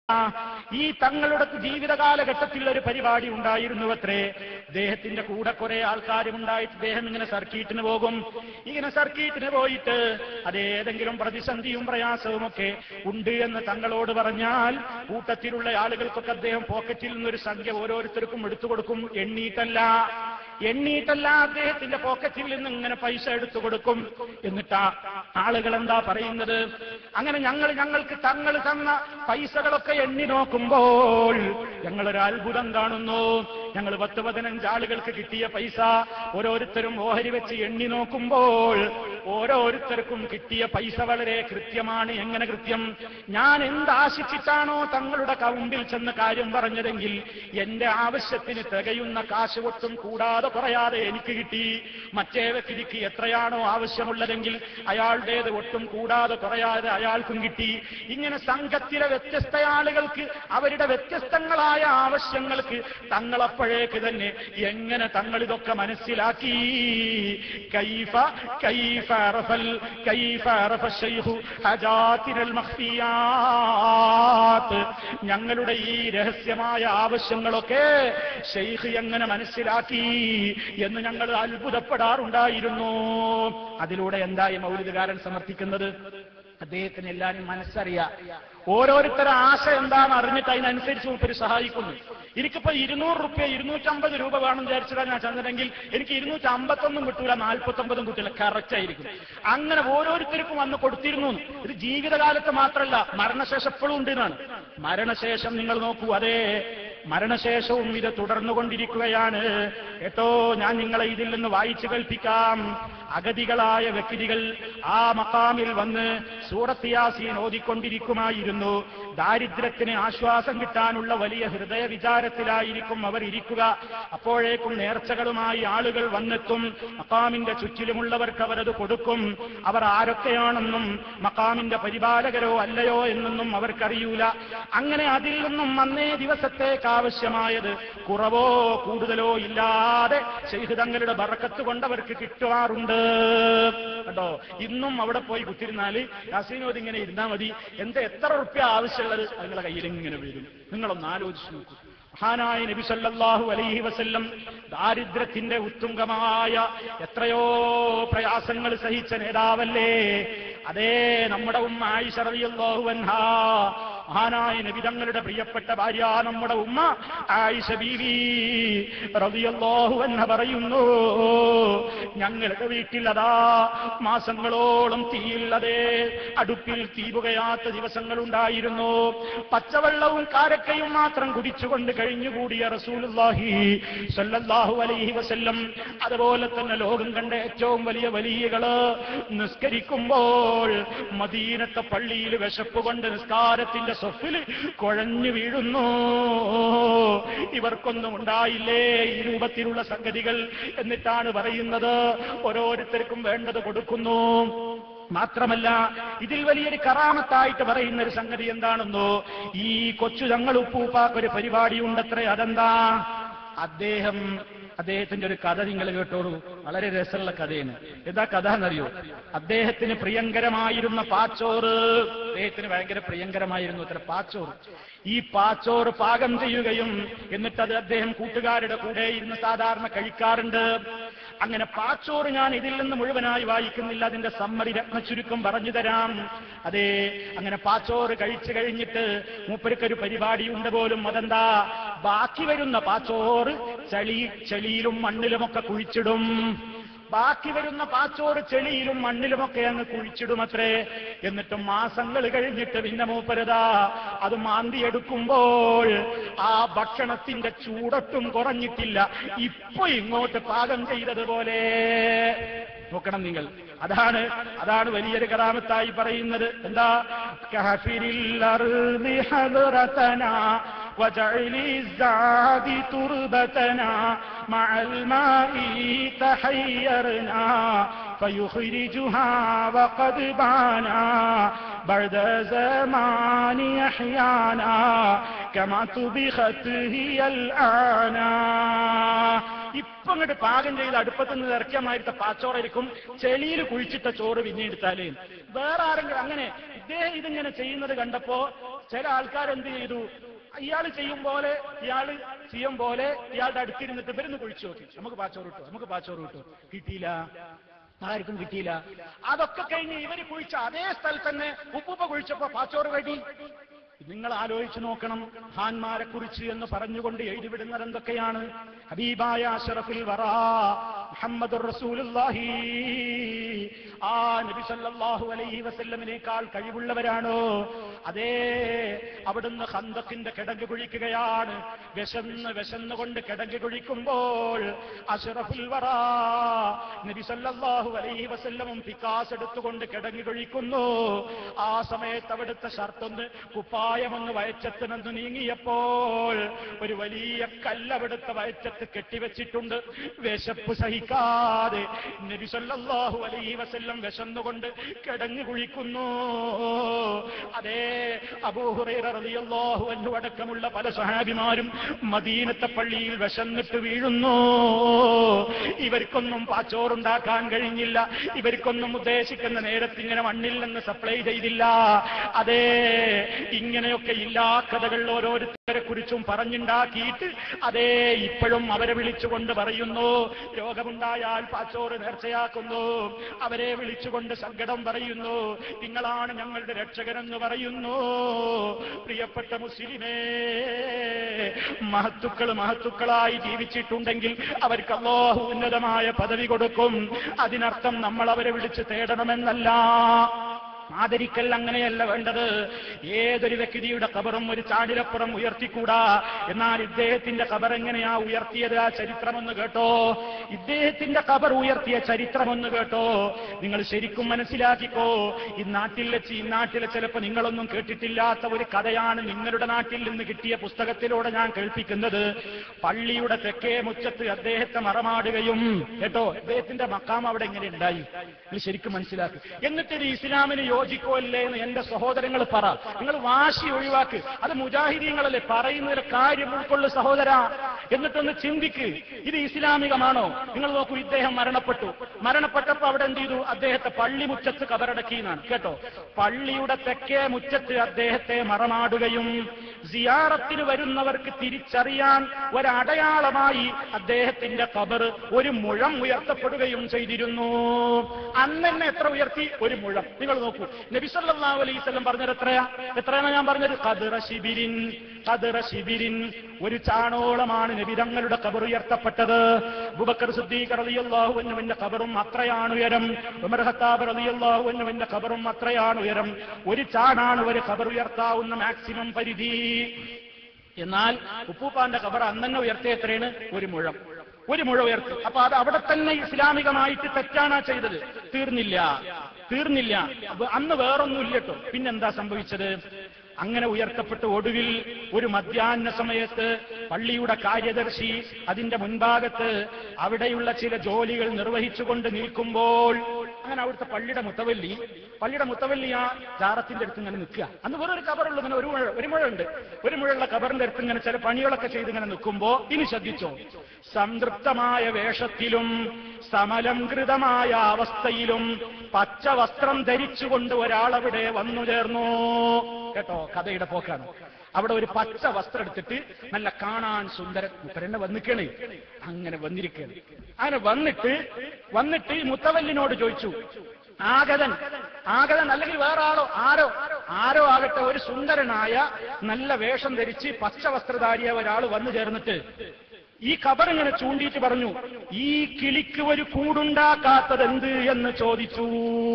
ഈ തങ്ങളുടെ ജീവിത കാലഘട്ടത്തിൽ ഒരു പരിപാടി ഉണ്ടായിരുന്നു അത്രേ അദ്ദേഹത്തിന്റെ കൂടെ കുറെ ആൾക്കാരും ഉണ്ടായിട്ട് അദ്ദേഹം ഇങ്ങനെ സർക്കീട്ടിന് പോകും ഇങ്ങനെ സർക്കീട്ടിന് പോയിട്ട് അതേതെങ്കിലും പ്രതിസന്ധിയും പ്രയാസവും ഒക്കെ ഉണ്ട് എന്ന് തങ്ങളോട് പറഞ്ഞാൽ കൂട്ടത്തിലുള്ള ആളുകൾക്കൊക്കെ അദ്ദേഹം പോക്കറ്റിൽ നിന്നൊരു സംഖ്യ ഓരോരുത്തർക്കും എടുത്തു കൊടുക്കും എണ്ണീട്ടല്ല എണ്ണീട്ടല്ല അദ്ദേഹത്തിന്റെ പോക്കറ്റിൽ നിന്ന് ഇങ്ങനെ പൈസ എടുത്തു കൊടുക്കും എന്നിട്ടാ ആളുകൾ എന്താ പറയുന്നത് അങ്ങനെ ഞങ്ങൾ ഞങ്ങൾക്ക് തങ്ങൾ തന്ന പൈസകളൊക്കെ എണ്ണി നോക്കുമ്പോൾ ഞങ്ങളൊരു അത്ഭുതം കാണുന്നു ഞങ്ങൾ പത്ത് പതിനഞ്ച് ആളുകൾക്ക് കിട്ടിയ പൈസ ഓരോരുത്തരും ഓഹരി വെച്ച് എണ്ണി നോക്കുമ്പോൾ ഓരോരുത്തർക്കും കിട്ടിയ പൈസ വളരെ കൃത്യമാണ് എങ്ങനെ കൃത്യം ഞാൻ എന്താശിച്ചിട്ടാണോ തങ്ങളുടെ കൗണ്ടിൽ ചെന്ന് കാര്യം പറഞ്ഞതെങ്കിൽ എന്റെ ആവശ്യത്തിന് തികയുന്ന കാശ് ഒട്ടും കൂടാതെ കുറയാതെ എനിക്ക് കിട്ടി മറ്റേ വ്യക്തിക്ക് എത്രയാണോ ആവശ്യമുള്ളതെങ്കിൽ അയാളുടേത് ഒട്ടും കൂടാതെ കുറയാതെ അയാൾക്കും കിട്ടി ഇങ്ങനെ സംഘത്തിലെ വ്യത്യസ്ത ആളുകൾക്ക് അവരുടെ വ്യത്യസ്തങ്ങളായ ആവശ്യങ്ങൾക്ക് തങ്ങളപ്പോഴേക്ക് തന്നെ എങ്ങനെ തങ്ങൾ ഇതൊക്കെ മനസ്സിലാക്കി കൈഫ കൈഫ അറഫൽ കൈഫ അറഫ ശൈഖു ഹജാത്തിനൽ മഖ്ഫിയാത്ത് ഞങ്ങളുടെ ഈ രഹസ്യമായ ആവശ്യങ്ങളൊക്കെ ഷെയ്ഖ് എങ്ങനെ മനസ്സിലാക്കി എന്ന് ഞങ്ങൾ അത്ഭുതപ്പെടാറുണ്ടായിരുന്നു അതിലൂടെ എന്തായി മൗലികകാരൻ സമർത്ഥിക്കുന്നത് അദ്ദേഹത്തിന് എല്ലാവരും മനസ്സറിയാം ഓരോരുത്തരുടെ ആശ എന്താണെന്ന് അറിഞ്ഞിട്ട് അതിനനുസരിച്ച് മൂപ്പര് സഹായിക്കുന്നു എനിക്കിപ്പോ ഇരുന്നൂറ് റുപ്യ ഇരുന്നൂറ്റമ്പത് രൂപ വേണം വിചാരിച്ചതാ ഞാൻ ചെന്നതെങ്കിൽ എനിക്ക് ഇരുന്നൂറ്റി അമ്പത്തൊന്നും കിട്ടൂല നാൽപ്പത്തൊമ്പതും കിട്ടില്ല കറക്റ്റ് ആയിരിക്കും അങ്ങനെ ഓരോരുത്തർക്കും വന്ന് കൊടുത്തിരുന്നു ഇത് ജീവിതകാലത്ത് മാത്രമല്ല മരണശേഷം എപ്പോഴും ഉണ്ട് എന്നാണ് മരണശേഷം നിങ്ങൾ നോക്കൂ അതേ മരണശേഷവും ഇത് തുടർന്നുകൊണ്ടിരിക്കുകയാണ് കേട്ടോ ഞാൻ നിങ്ങളെ ഇതിൽ നിന്ന് വായിച്ചു കേൾപ്പിക്കാം അഗതികളായ വ്യക്തികൾ ആ മക്കാമിൽ വന്ന് സൂറത്തിയാസീൻ ഓതിക്കൊണ്ടിരിക്കുമായിരുന്നു ദാരിദ്ര്യത്തിന് ആശ്വാസം കിട്ടാനുള്ള വലിയ ഹൃദയ വിചാരത്തിലായിരിക്കും അവർ ഇരിക്കുക അപ്പോഴേക്കും നേർച്ചകളുമായി ആളുകൾ വന്നെത്തും മക്കാമിന്റെ ചുറ്റിലുമുള്ളവർക്ക് അവരത് കൊടുക്കും അവർ ആരൊക്കെയാണെന്നും മക്കാമിന്റെ പരിപാലകരോ അല്ലയോ എന്നൊന്നും അവർക്കറിയൂല അങ്ങനെ അതിൽ നിന്നും അന്നേ ദിവസത്തേക്ക് ആവശ്യമായത് കുറവോ കൂടുതലോ ഇല്ലാതെ ശൈഖ് തങ്ങളുടെ ബറക്കത്ത് കൊണ്ടവർക്ക് കിട്ടുവാറുണ്ട് കേട്ടോ ഇന്നും അവിടെ പോയി കുത്തിരുന്നാല് യാസീനോട് ഇങ്ങനെ ഇരുന്നാ മതി എന്താ എത്ര റുപ്യ ആവശ്യമുള്ളത് അത് നിങ്ങളെ കയ്യിൽ ഇങ്ങനെ വരും നിങ്ങളൊന്ന് ആലോചിച്ച് നോക്കൂ മഹാനായ നബി സല്ലല്ലാഹു അലൈഹി വസല്ലം ദാരിദ്ര്യത്തിന്റെ ഉത്തുംഗമായ എത്രയോ പ്രയാസങ്ങൾ സഹിച്ച നേതാവല്ലേ അതേ നമ്മുടെ ഉമ്മ ആയിഷ റളിയല്ലാഹു അൻഹാ മഹാനായ നബി തങ്ങളുടെ പ്രിയപ്പെട്ട ഭാര്യ നമ്മുടെ ഉമ്മ ആയിഷ ബീവി റളിയല്ലാഹു അൻഹ പറയുന്നു ഞങ്ങളുടെ വീട്ടിൽ അതാ മാസങ്ങളോളം തീയില്ലതേ അടുപ്പിൽ തീ പുകയാത്ത ദിവസങ്ങൾ ഉണ്ടായിരുന്നു പച്ചവെള്ളവും കാരക്കയും മാത്രം കുടിച്ചുകൊണ്ട് കഴിഞ്ഞുകൂടിയ റസൂലുള്ളാഹി സല്ലല്ലാഹു അലൈഹി വസല്ലം അതുപോലെ തന്നെ ലോകം കണ്ട ഏറ്റവും വലിയ വലിയകള് നിസ്കരിക്കുമ്പോൾ മദീനത്തെ പള്ളിയിൽ വിശപ്പ് കൊണ്ട് നിസ്കാരത്തിന്റെ സ്വഫിൽ കുഴഞ്ഞു വീഴുന്നു ഇവർക്കൊന്നും ഉണ്ടായില്ലേ ഈ രൂപത്തിലുള്ള സംഗതികൾ എന്നിട്ടാണ് പറയുന്നത് ഓരോരുത്തർക്കും വേണ്ടത് കൊടുക്കുന്നു മാത്രമല്ല ഇതിൽ വലിയൊരു കറാമത്തായിട്ട് പറയുന്ന ഒരു സംഗതി എന്താണെന്നോ ഈ കൊച്ചു തങ്ങൾ ഉപ്പൂപ്പാക്ക് ഒരു പരിപാടി ഉണ്ടത്രേ അതെന്താ അദ്ദേഹം അദ്ദേഹത്തിന്റെ ഒരു കഥ നിങ്ങൾ കേട്ടോളൂ വളരെ രസമുള്ള കഥയാണ് എന്താ കഥ എന്നറിയോ അദ്ദേഹത്തിന് പ്രിയങ്കരമായിരുന്ന പാച്ചോറ് അദ്ദേഹത്തിന് ഭയങ്കര പ്രിയങ്കരമായിരുന്നു അത്ര പാച്ചോറ് ഈ പാച്ചോറ് പാകം ചെയ്യുകയും എന്നിട്ടത് അദ്ദേഹം കൂട്ടുകാരുടെ കൂടെ ഇരുന്ന് സാധാരണ കഴിക്കാറുണ്ട് അങ്ങനെ പാച്ചോറ് ഞാൻ ഇതിൽ നിന്ന് മുഴുവനായി വായിക്കുന്നില്ല അതിന്റെ സമ്മതി രത്ന ചുരുക്കം പറഞ്ഞു തരാം അതെ അങ്ങനെ പാച്ചോറ് കഴിച്ചു കഴിഞ്ഞിട്ട് മൂപ്പർക്കൊരു പരിപാടിയുണ്ട് പോലും അതെന്താ ബാക്കി വരുന്ന പാച്ചോറ് ചളി ചെളിയിലും മണ്ണിലുമൊക്കെ കുഴിച്ചിടും ബാക്കി വരുന്ന പാച്ചോറ് ചെളിയിലും മണ്ണിലുമൊക്കെ അങ്ങ് കുഴിച്ചിടുമത്രേ എന്നിട്ട് മാസങ്ങൾ കഴിഞ്ഞിട്ട് പിന്നെ മൂപ്പരതാ അത് മാന്തിയെടുക്കുമ്പോൾ ആ ഭക്ഷണത്തിന്റെ ചൂടൊട്ടും കുറഞ്ഞിട്ടില്ല ഇപ്പൊ ഇങ്ങോട്ട് പാകം ചെയ്തതുപോലെ നോക്കണം നിങ്ങൾ അതാണ് അതാണ് വലിയൊരു കറാമത്തായി പറയുന്നത് എന്താ കഹഫിരിൽ അർളി ഹദ്റതനാ وجعل الزاد تربتنا مع الماء تحيرنا فيخرجها وقد بانا بعد زمان يحيانا كما طبخت هي الآن ഇപ്പൊ അങ്ങോട്ട് പാകം ചെയ്ത് അടുപ്പത്ത് നിന്ന് ഇറക്കിയ മാതിരത്തെ പാച്ചോറായിരിക്കും ചെളിയിൽ കുഴിച്ചിട്ട ചോറ് പിന്നെടുത്താല് വേറെ ആരെങ്കിലും അങ്ങനെ ഇദ്ദേഹം ഇതിങ്ങനെ ചെയ്യുന്നത് കണ്ടപ്പോ ചില ആൾക്കാർ എന്ത് ചെയ്തു ഇയാൾ ചെയ്യും പോലെ ഇയാൾ ചെയ്യും പോലെ ഇയാളുടെ അടുത്തിരുന്നിട്ട് വരുന്ന് കുഴിച്ചു നോക്കി നമുക്ക് പാച്ചോറ് കിട്ടും നമുക്ക് പാച്ചോറ് കിട്ടും കിട്ടിയില്ല ആർക്കും കിട്ടിയില്ല അതൊക്കെ കഴിഞ്ഞ് ഇവര് കുഴിച്ച അതേ സ്ഥലത്ത് തന്നെ ഉപ്പുപ്പ കുഴിച്ചപ്പോ പാച്ചോറ് റെഡി നിങ്ങൾ ആലോചിച്ചു നോക്കണം ഹാൻമാരെ കുറിച്ച് എന്ന് പറഞ്ഞുകൊണ്ട് എഴുതിവിടുന്നത് എന്തൊക്കെയാണ് ഹബീബായ അഷറഫുൽ വറാ മുഹമ്മദ് റസൂലുള്ളാഹി ആ നബി സല്ലല്ലാഹു അലൈഹി വസല്ലമിനേക്കാൾ കഴിവുള്ളവരാണോ അതേ അവിടുന്ന് ഹന്തക്കിന്റെ കിടങ്ങ് കുഴിക്കുകയാണ് വിശന്ന് വിശന്നുകൊണ്ട് കിടങ്ങ് കുഴിക്കുമ്പോൾ അഷറഫുൽ വറാ നബി സല്ലല്ലാഹു അലൈഹി വസല്ലമും പിക്കാസ് എടുത്തുകൊണ്ട് കിടങ്ങ് കുഴിക്കുന്നു ആ സമയത്ത് അവിടുത്തെ ഷർട്ടൊന്ന് കുപ്പായമൊന്ന് വയറ്റത്ത് നിന്ന് നീങ്ങിയപ്പോൾ ഒരു വലിയ കല്ലവിടുത്തെ വയറ്റത്ത് കെട്ടിവെച്ചിട്ടുണ്ട് വിശപ്പ് സഹിക്കാതെ നബി സല്ലല്ലാഹു അലൈഹി വസല്ലം വിശന്നുകൊണ്ട് കിടങ്ങു കുഴിക്കുന്നു അതേ അബൂഹുറൈറ റളിയല്ലാഹു അൻഹു അടക്കമുള്ള പല സഹാബിമാരും മദീനത്തെ പള്ളിയിൽ വിശന്നിട്ട് വീഴുന്നു ഇവർക്കൊന്നും പാച്ചോറുണ്ടാക്കാൻ കഴിഞ്ഞില്ല ഇവർക്കൊന്നും ഉദ്ദേശിക്കുന്ന നേരത്ത് ഇങ്ങനെ മണ്ണിൽ നിന്ന് സപ്ലൈ ചെയ്തില്ല അതേ ഇങ്ങനെയൊക്കെ ഇല്ലാ കഥകൾ ഓരോരുത്തരെ കുറിച്ചും പറഞ്ഞുണ്ടാക്കിയിട്ട് അതേ ഇപ്പോഴും അവരെ വിളിച്ചുകൊണ്ട് പറയുന്നു രോഗമുണ്ടായാൽ പാച്ചോറ് നേർച്ചയാക്കുന്നു അവരെ വിളിച്ചുകൊണ്ട് സങ്കടം പറയുന്നു നിങ്ങളാണ് ഞങ്ങളുടെ രക്ഷകനെന്ന് പറയുന്നു പ്രിയപ്പെട്ട മുസ്ലിമേ മഹത്തുക്കൾ മഹത്തുക്കളായി ജീവിച്ചിട്ടുണ്ടെങ്കിൽ അവർക്ക് അല്ലാഹു ഉന്നതമായ പദവി കൊടുക്കും അതിനർത്ഥം നമ്മൾ അവരെ വിളിച്ച് തേടണമെന്നല്ല ആദരിക്കൽ അങ്ങനെയല്ല വേണ്ടത് ഏതൊരു വ്യക്തിയുടെ കബറും ഒരു ചാടിലപ്പുറം ഉയർത്തിക്കൂടാ എന്നാൽ ഇദ്ദേഹത്തിന്റെ കബർ എങ്ങനെയാ ഉയർത്തിയത് ആ ചരിത്രമൊന്ന് കേട്ടോ ഇദ്ദേഹത്തിന്റെ കബർ ഉയർത്തിയ ചരിത്രമൊന്ന് കേട്ടോ നിങ്ങൾ ശരിക്കും മനസ്സിലാക്കിക്കോ ഈ നാട്ടിൽ വെച്ച് ഈ നാട്ടിലെ ചിലപ്പോൾ നിങ്ങളൊന്നും കേട്ടിട്ടില്ലാത്ത ഒരു കഥയാണ് നിങ്ങളുടെ നാട്ടിൽ നിന്ന് കിട്ടിയ പുസ്തകത്തിലൂടെ ഞാൻ കേൾപ്പിക്കുന്നത് പള്ളിയുടെ തെക്കേ മുറ്റത്ത് അദ്ദേഹത്തെ മറമാടുകയും കേട്ടോ അദ്ദേഹത്തിന്റെ മക്കാം അവിടെ എങ്ങനെ ഉണ്ടായി നിങ്ങൾ ശരിക്കും മനസ്സിലാക്കുക എന്നിട്ട് ഇത് ഇസ്ലാമിന് യോജിക്കോ അല്ലേ എന്ന് എന്റെ സഹോദരങ്ങൾ പറ നിങ്ങൾ വാശി ഒഴിവാക്ക് അത് മുജാഹിദീങ്ങളല്ലേ പറയുന്നതിൽ കാര്യം ഉൾക്കൊള്ളു സഹോദര എന്നിട്ടൊന്ന് ചിന്തിക്ക് ഇത് ഇസ്ലാമികമാണോ നിങ്ങൾ നോക്കൂ ഇദ്ദേഹം മരണപ്പെട്ടു മരണപ്പെട്ടപ്പോ അവിടെ എന്ത് ചെയ്തു അദ്ദേഹത്തെ പള്ളി മുറ്റത്ത് കബറടക്കി എന്നാണ് കേട്ടോ പള്ളിയുടെ തെക്കേ മുറ്റത്ത് അദ്ദേഹത്തെ മറമാടുകയും സിയാറത്തിന് വരുന്നവർക്ക് തിരിച്ചറിയാൻ ഒരടയാളമായി അദ്ദേഹത്തിന്റെ കബർ ഒരു മുഴം ഉയർത്തപ്പെടുകയും ചെയ്തിരുന്നു അന്ന് തന്നെ എത്ര ഉയർത്തി ഒരു മുഴം നിങ്ങൾ നോക്കൂ നബി സല്ലല്ലാഹു അലൈഹി വസല്ലം പറഞ്ഞത് എത്രയാ എത്രയാണ് ഞാൻ പറഞ്ഞത് കതിറ ശിബിരിൻ കതിറ ശിബിരിൻ ഒരു ചാണോളമാണ് നബിതങ്ങളുടെ കബർ ഉയർത്തപ്പെട്ടത് ബുബക്കർ സിദ്ദീഖ് റളിയല്ലാഹു അൻഹുവിന്റെ കബറും അത്രയാണ് ഉയരം ഉമർ ഖത്താബ് റളിയല്ലാഹു അൻഹുവിന്റെ കബറും അത്രയാണ് ഉയരം ഒരു ചാണാണ് ഒരു കബർ ഉയർത്താവുന്ന മാക്സിമം പരിധി എന്നാൽ ഉപ്പൂപ്പാന്റെ കബർ അന്നെ ഉയർത്തിയ എത്രയാണ് ഒരു മുഴം ഒരു മുഴ ഉയർത്തി അപ്പൊ അത് അവിടെ തന്നെ ഇസ്ലാമികമായിട്ട് തെറ്റാണ് ചെയ്തത് തീർന്നില്ല തീർന്നില്ല അപ്പൊ അന്ന് വേറൊന്നും ഇല്ലട്ടോ പിന്നെന്താ സംഭവിച്ചത് അങ്ങനെ ഉയർത്തപ്പെട്ട് ഒടുവിൽ ഒരു മധ്യാഹ്ന സമയത്ത് പള്ളിയുടെ കാര്യദർശി അതിന്റെ മുൻഭാഗത്ത് അവിടെയുള്ള ചില ജോലികൾ നിർവഹിച്ചുകൊണ്ട് നിൽക്കുമ്പോൾ അങ്ങനെ അവിടുത്തെ പള്ളിയുടെ മുത്തവല്ലി പള്ളിയുടെ മുത്തവല്ലി ആ ജാറത്തിന്റെ അടുത്ത് ഇങ്ങനെ നിൽക്കുക അന്ന് വേറൊരു കബറുള്ളൂ ഇങ്ങനെ ഒരു മുഴ ഒരു മുഴ ഉണ്ട് ഒരു മുഴുള്ള കബറിന്റെ അടുത്ത് ഇങ്ങനെ ചില പണികളൊക്കെ ചെയ്ത് ഇങ്ങനെ നിൽക്കുമ്പോ ഇനി ശ്രദ്ധിച്ചോ സംതൃപ്തമായ വേഷത്തിലും സമലംകൃതമായ അവസ്ഥയിലും പച്ച വസ്ത്രം ധരിച്ചുകൊണ്ട് ഒരാളവിടെ വന്നു ചേർന്നു കേട്ടോ കഥയുടെ പോക്കാണ് അവിടെ ഒരു പച്ച വസ്ത്രം എടുത്തിട്ട് നല്ല കാണാൻ സുന്ദരൻ മുത്തരന്നെ വന്നിക്കണേ അങ്ങനെ വന്നിരിക്കുകയാണ് അങ്ങനെ വന്നിട്ട് വന്നിട്ട് ഈ മുത്തവല്ലിനോട് ചോദിച്ചു ആഗതൻ ആഗതൻ അല്ലെങ്കിൽ വേറെ ആളോ ആരോ ആരോ ആകട്ടെ ഒരു സുന്ദരനായ നല്ല വേഷം ധരിച്ച് പച്ച വസ്ത്രധാരിയ ഒരാൾ വന്നു ചേർന്നിട്ട് ഈ ഖബർ ഇങ്ങനെ ചൂണ്ടിയിട്ട് പറഞ്ഞു ഈ കിളിക്ക് ഒരു കൂടുണ്ടാക്കാത്തത് എന്ത് എന്ന് ചോദിച്ചു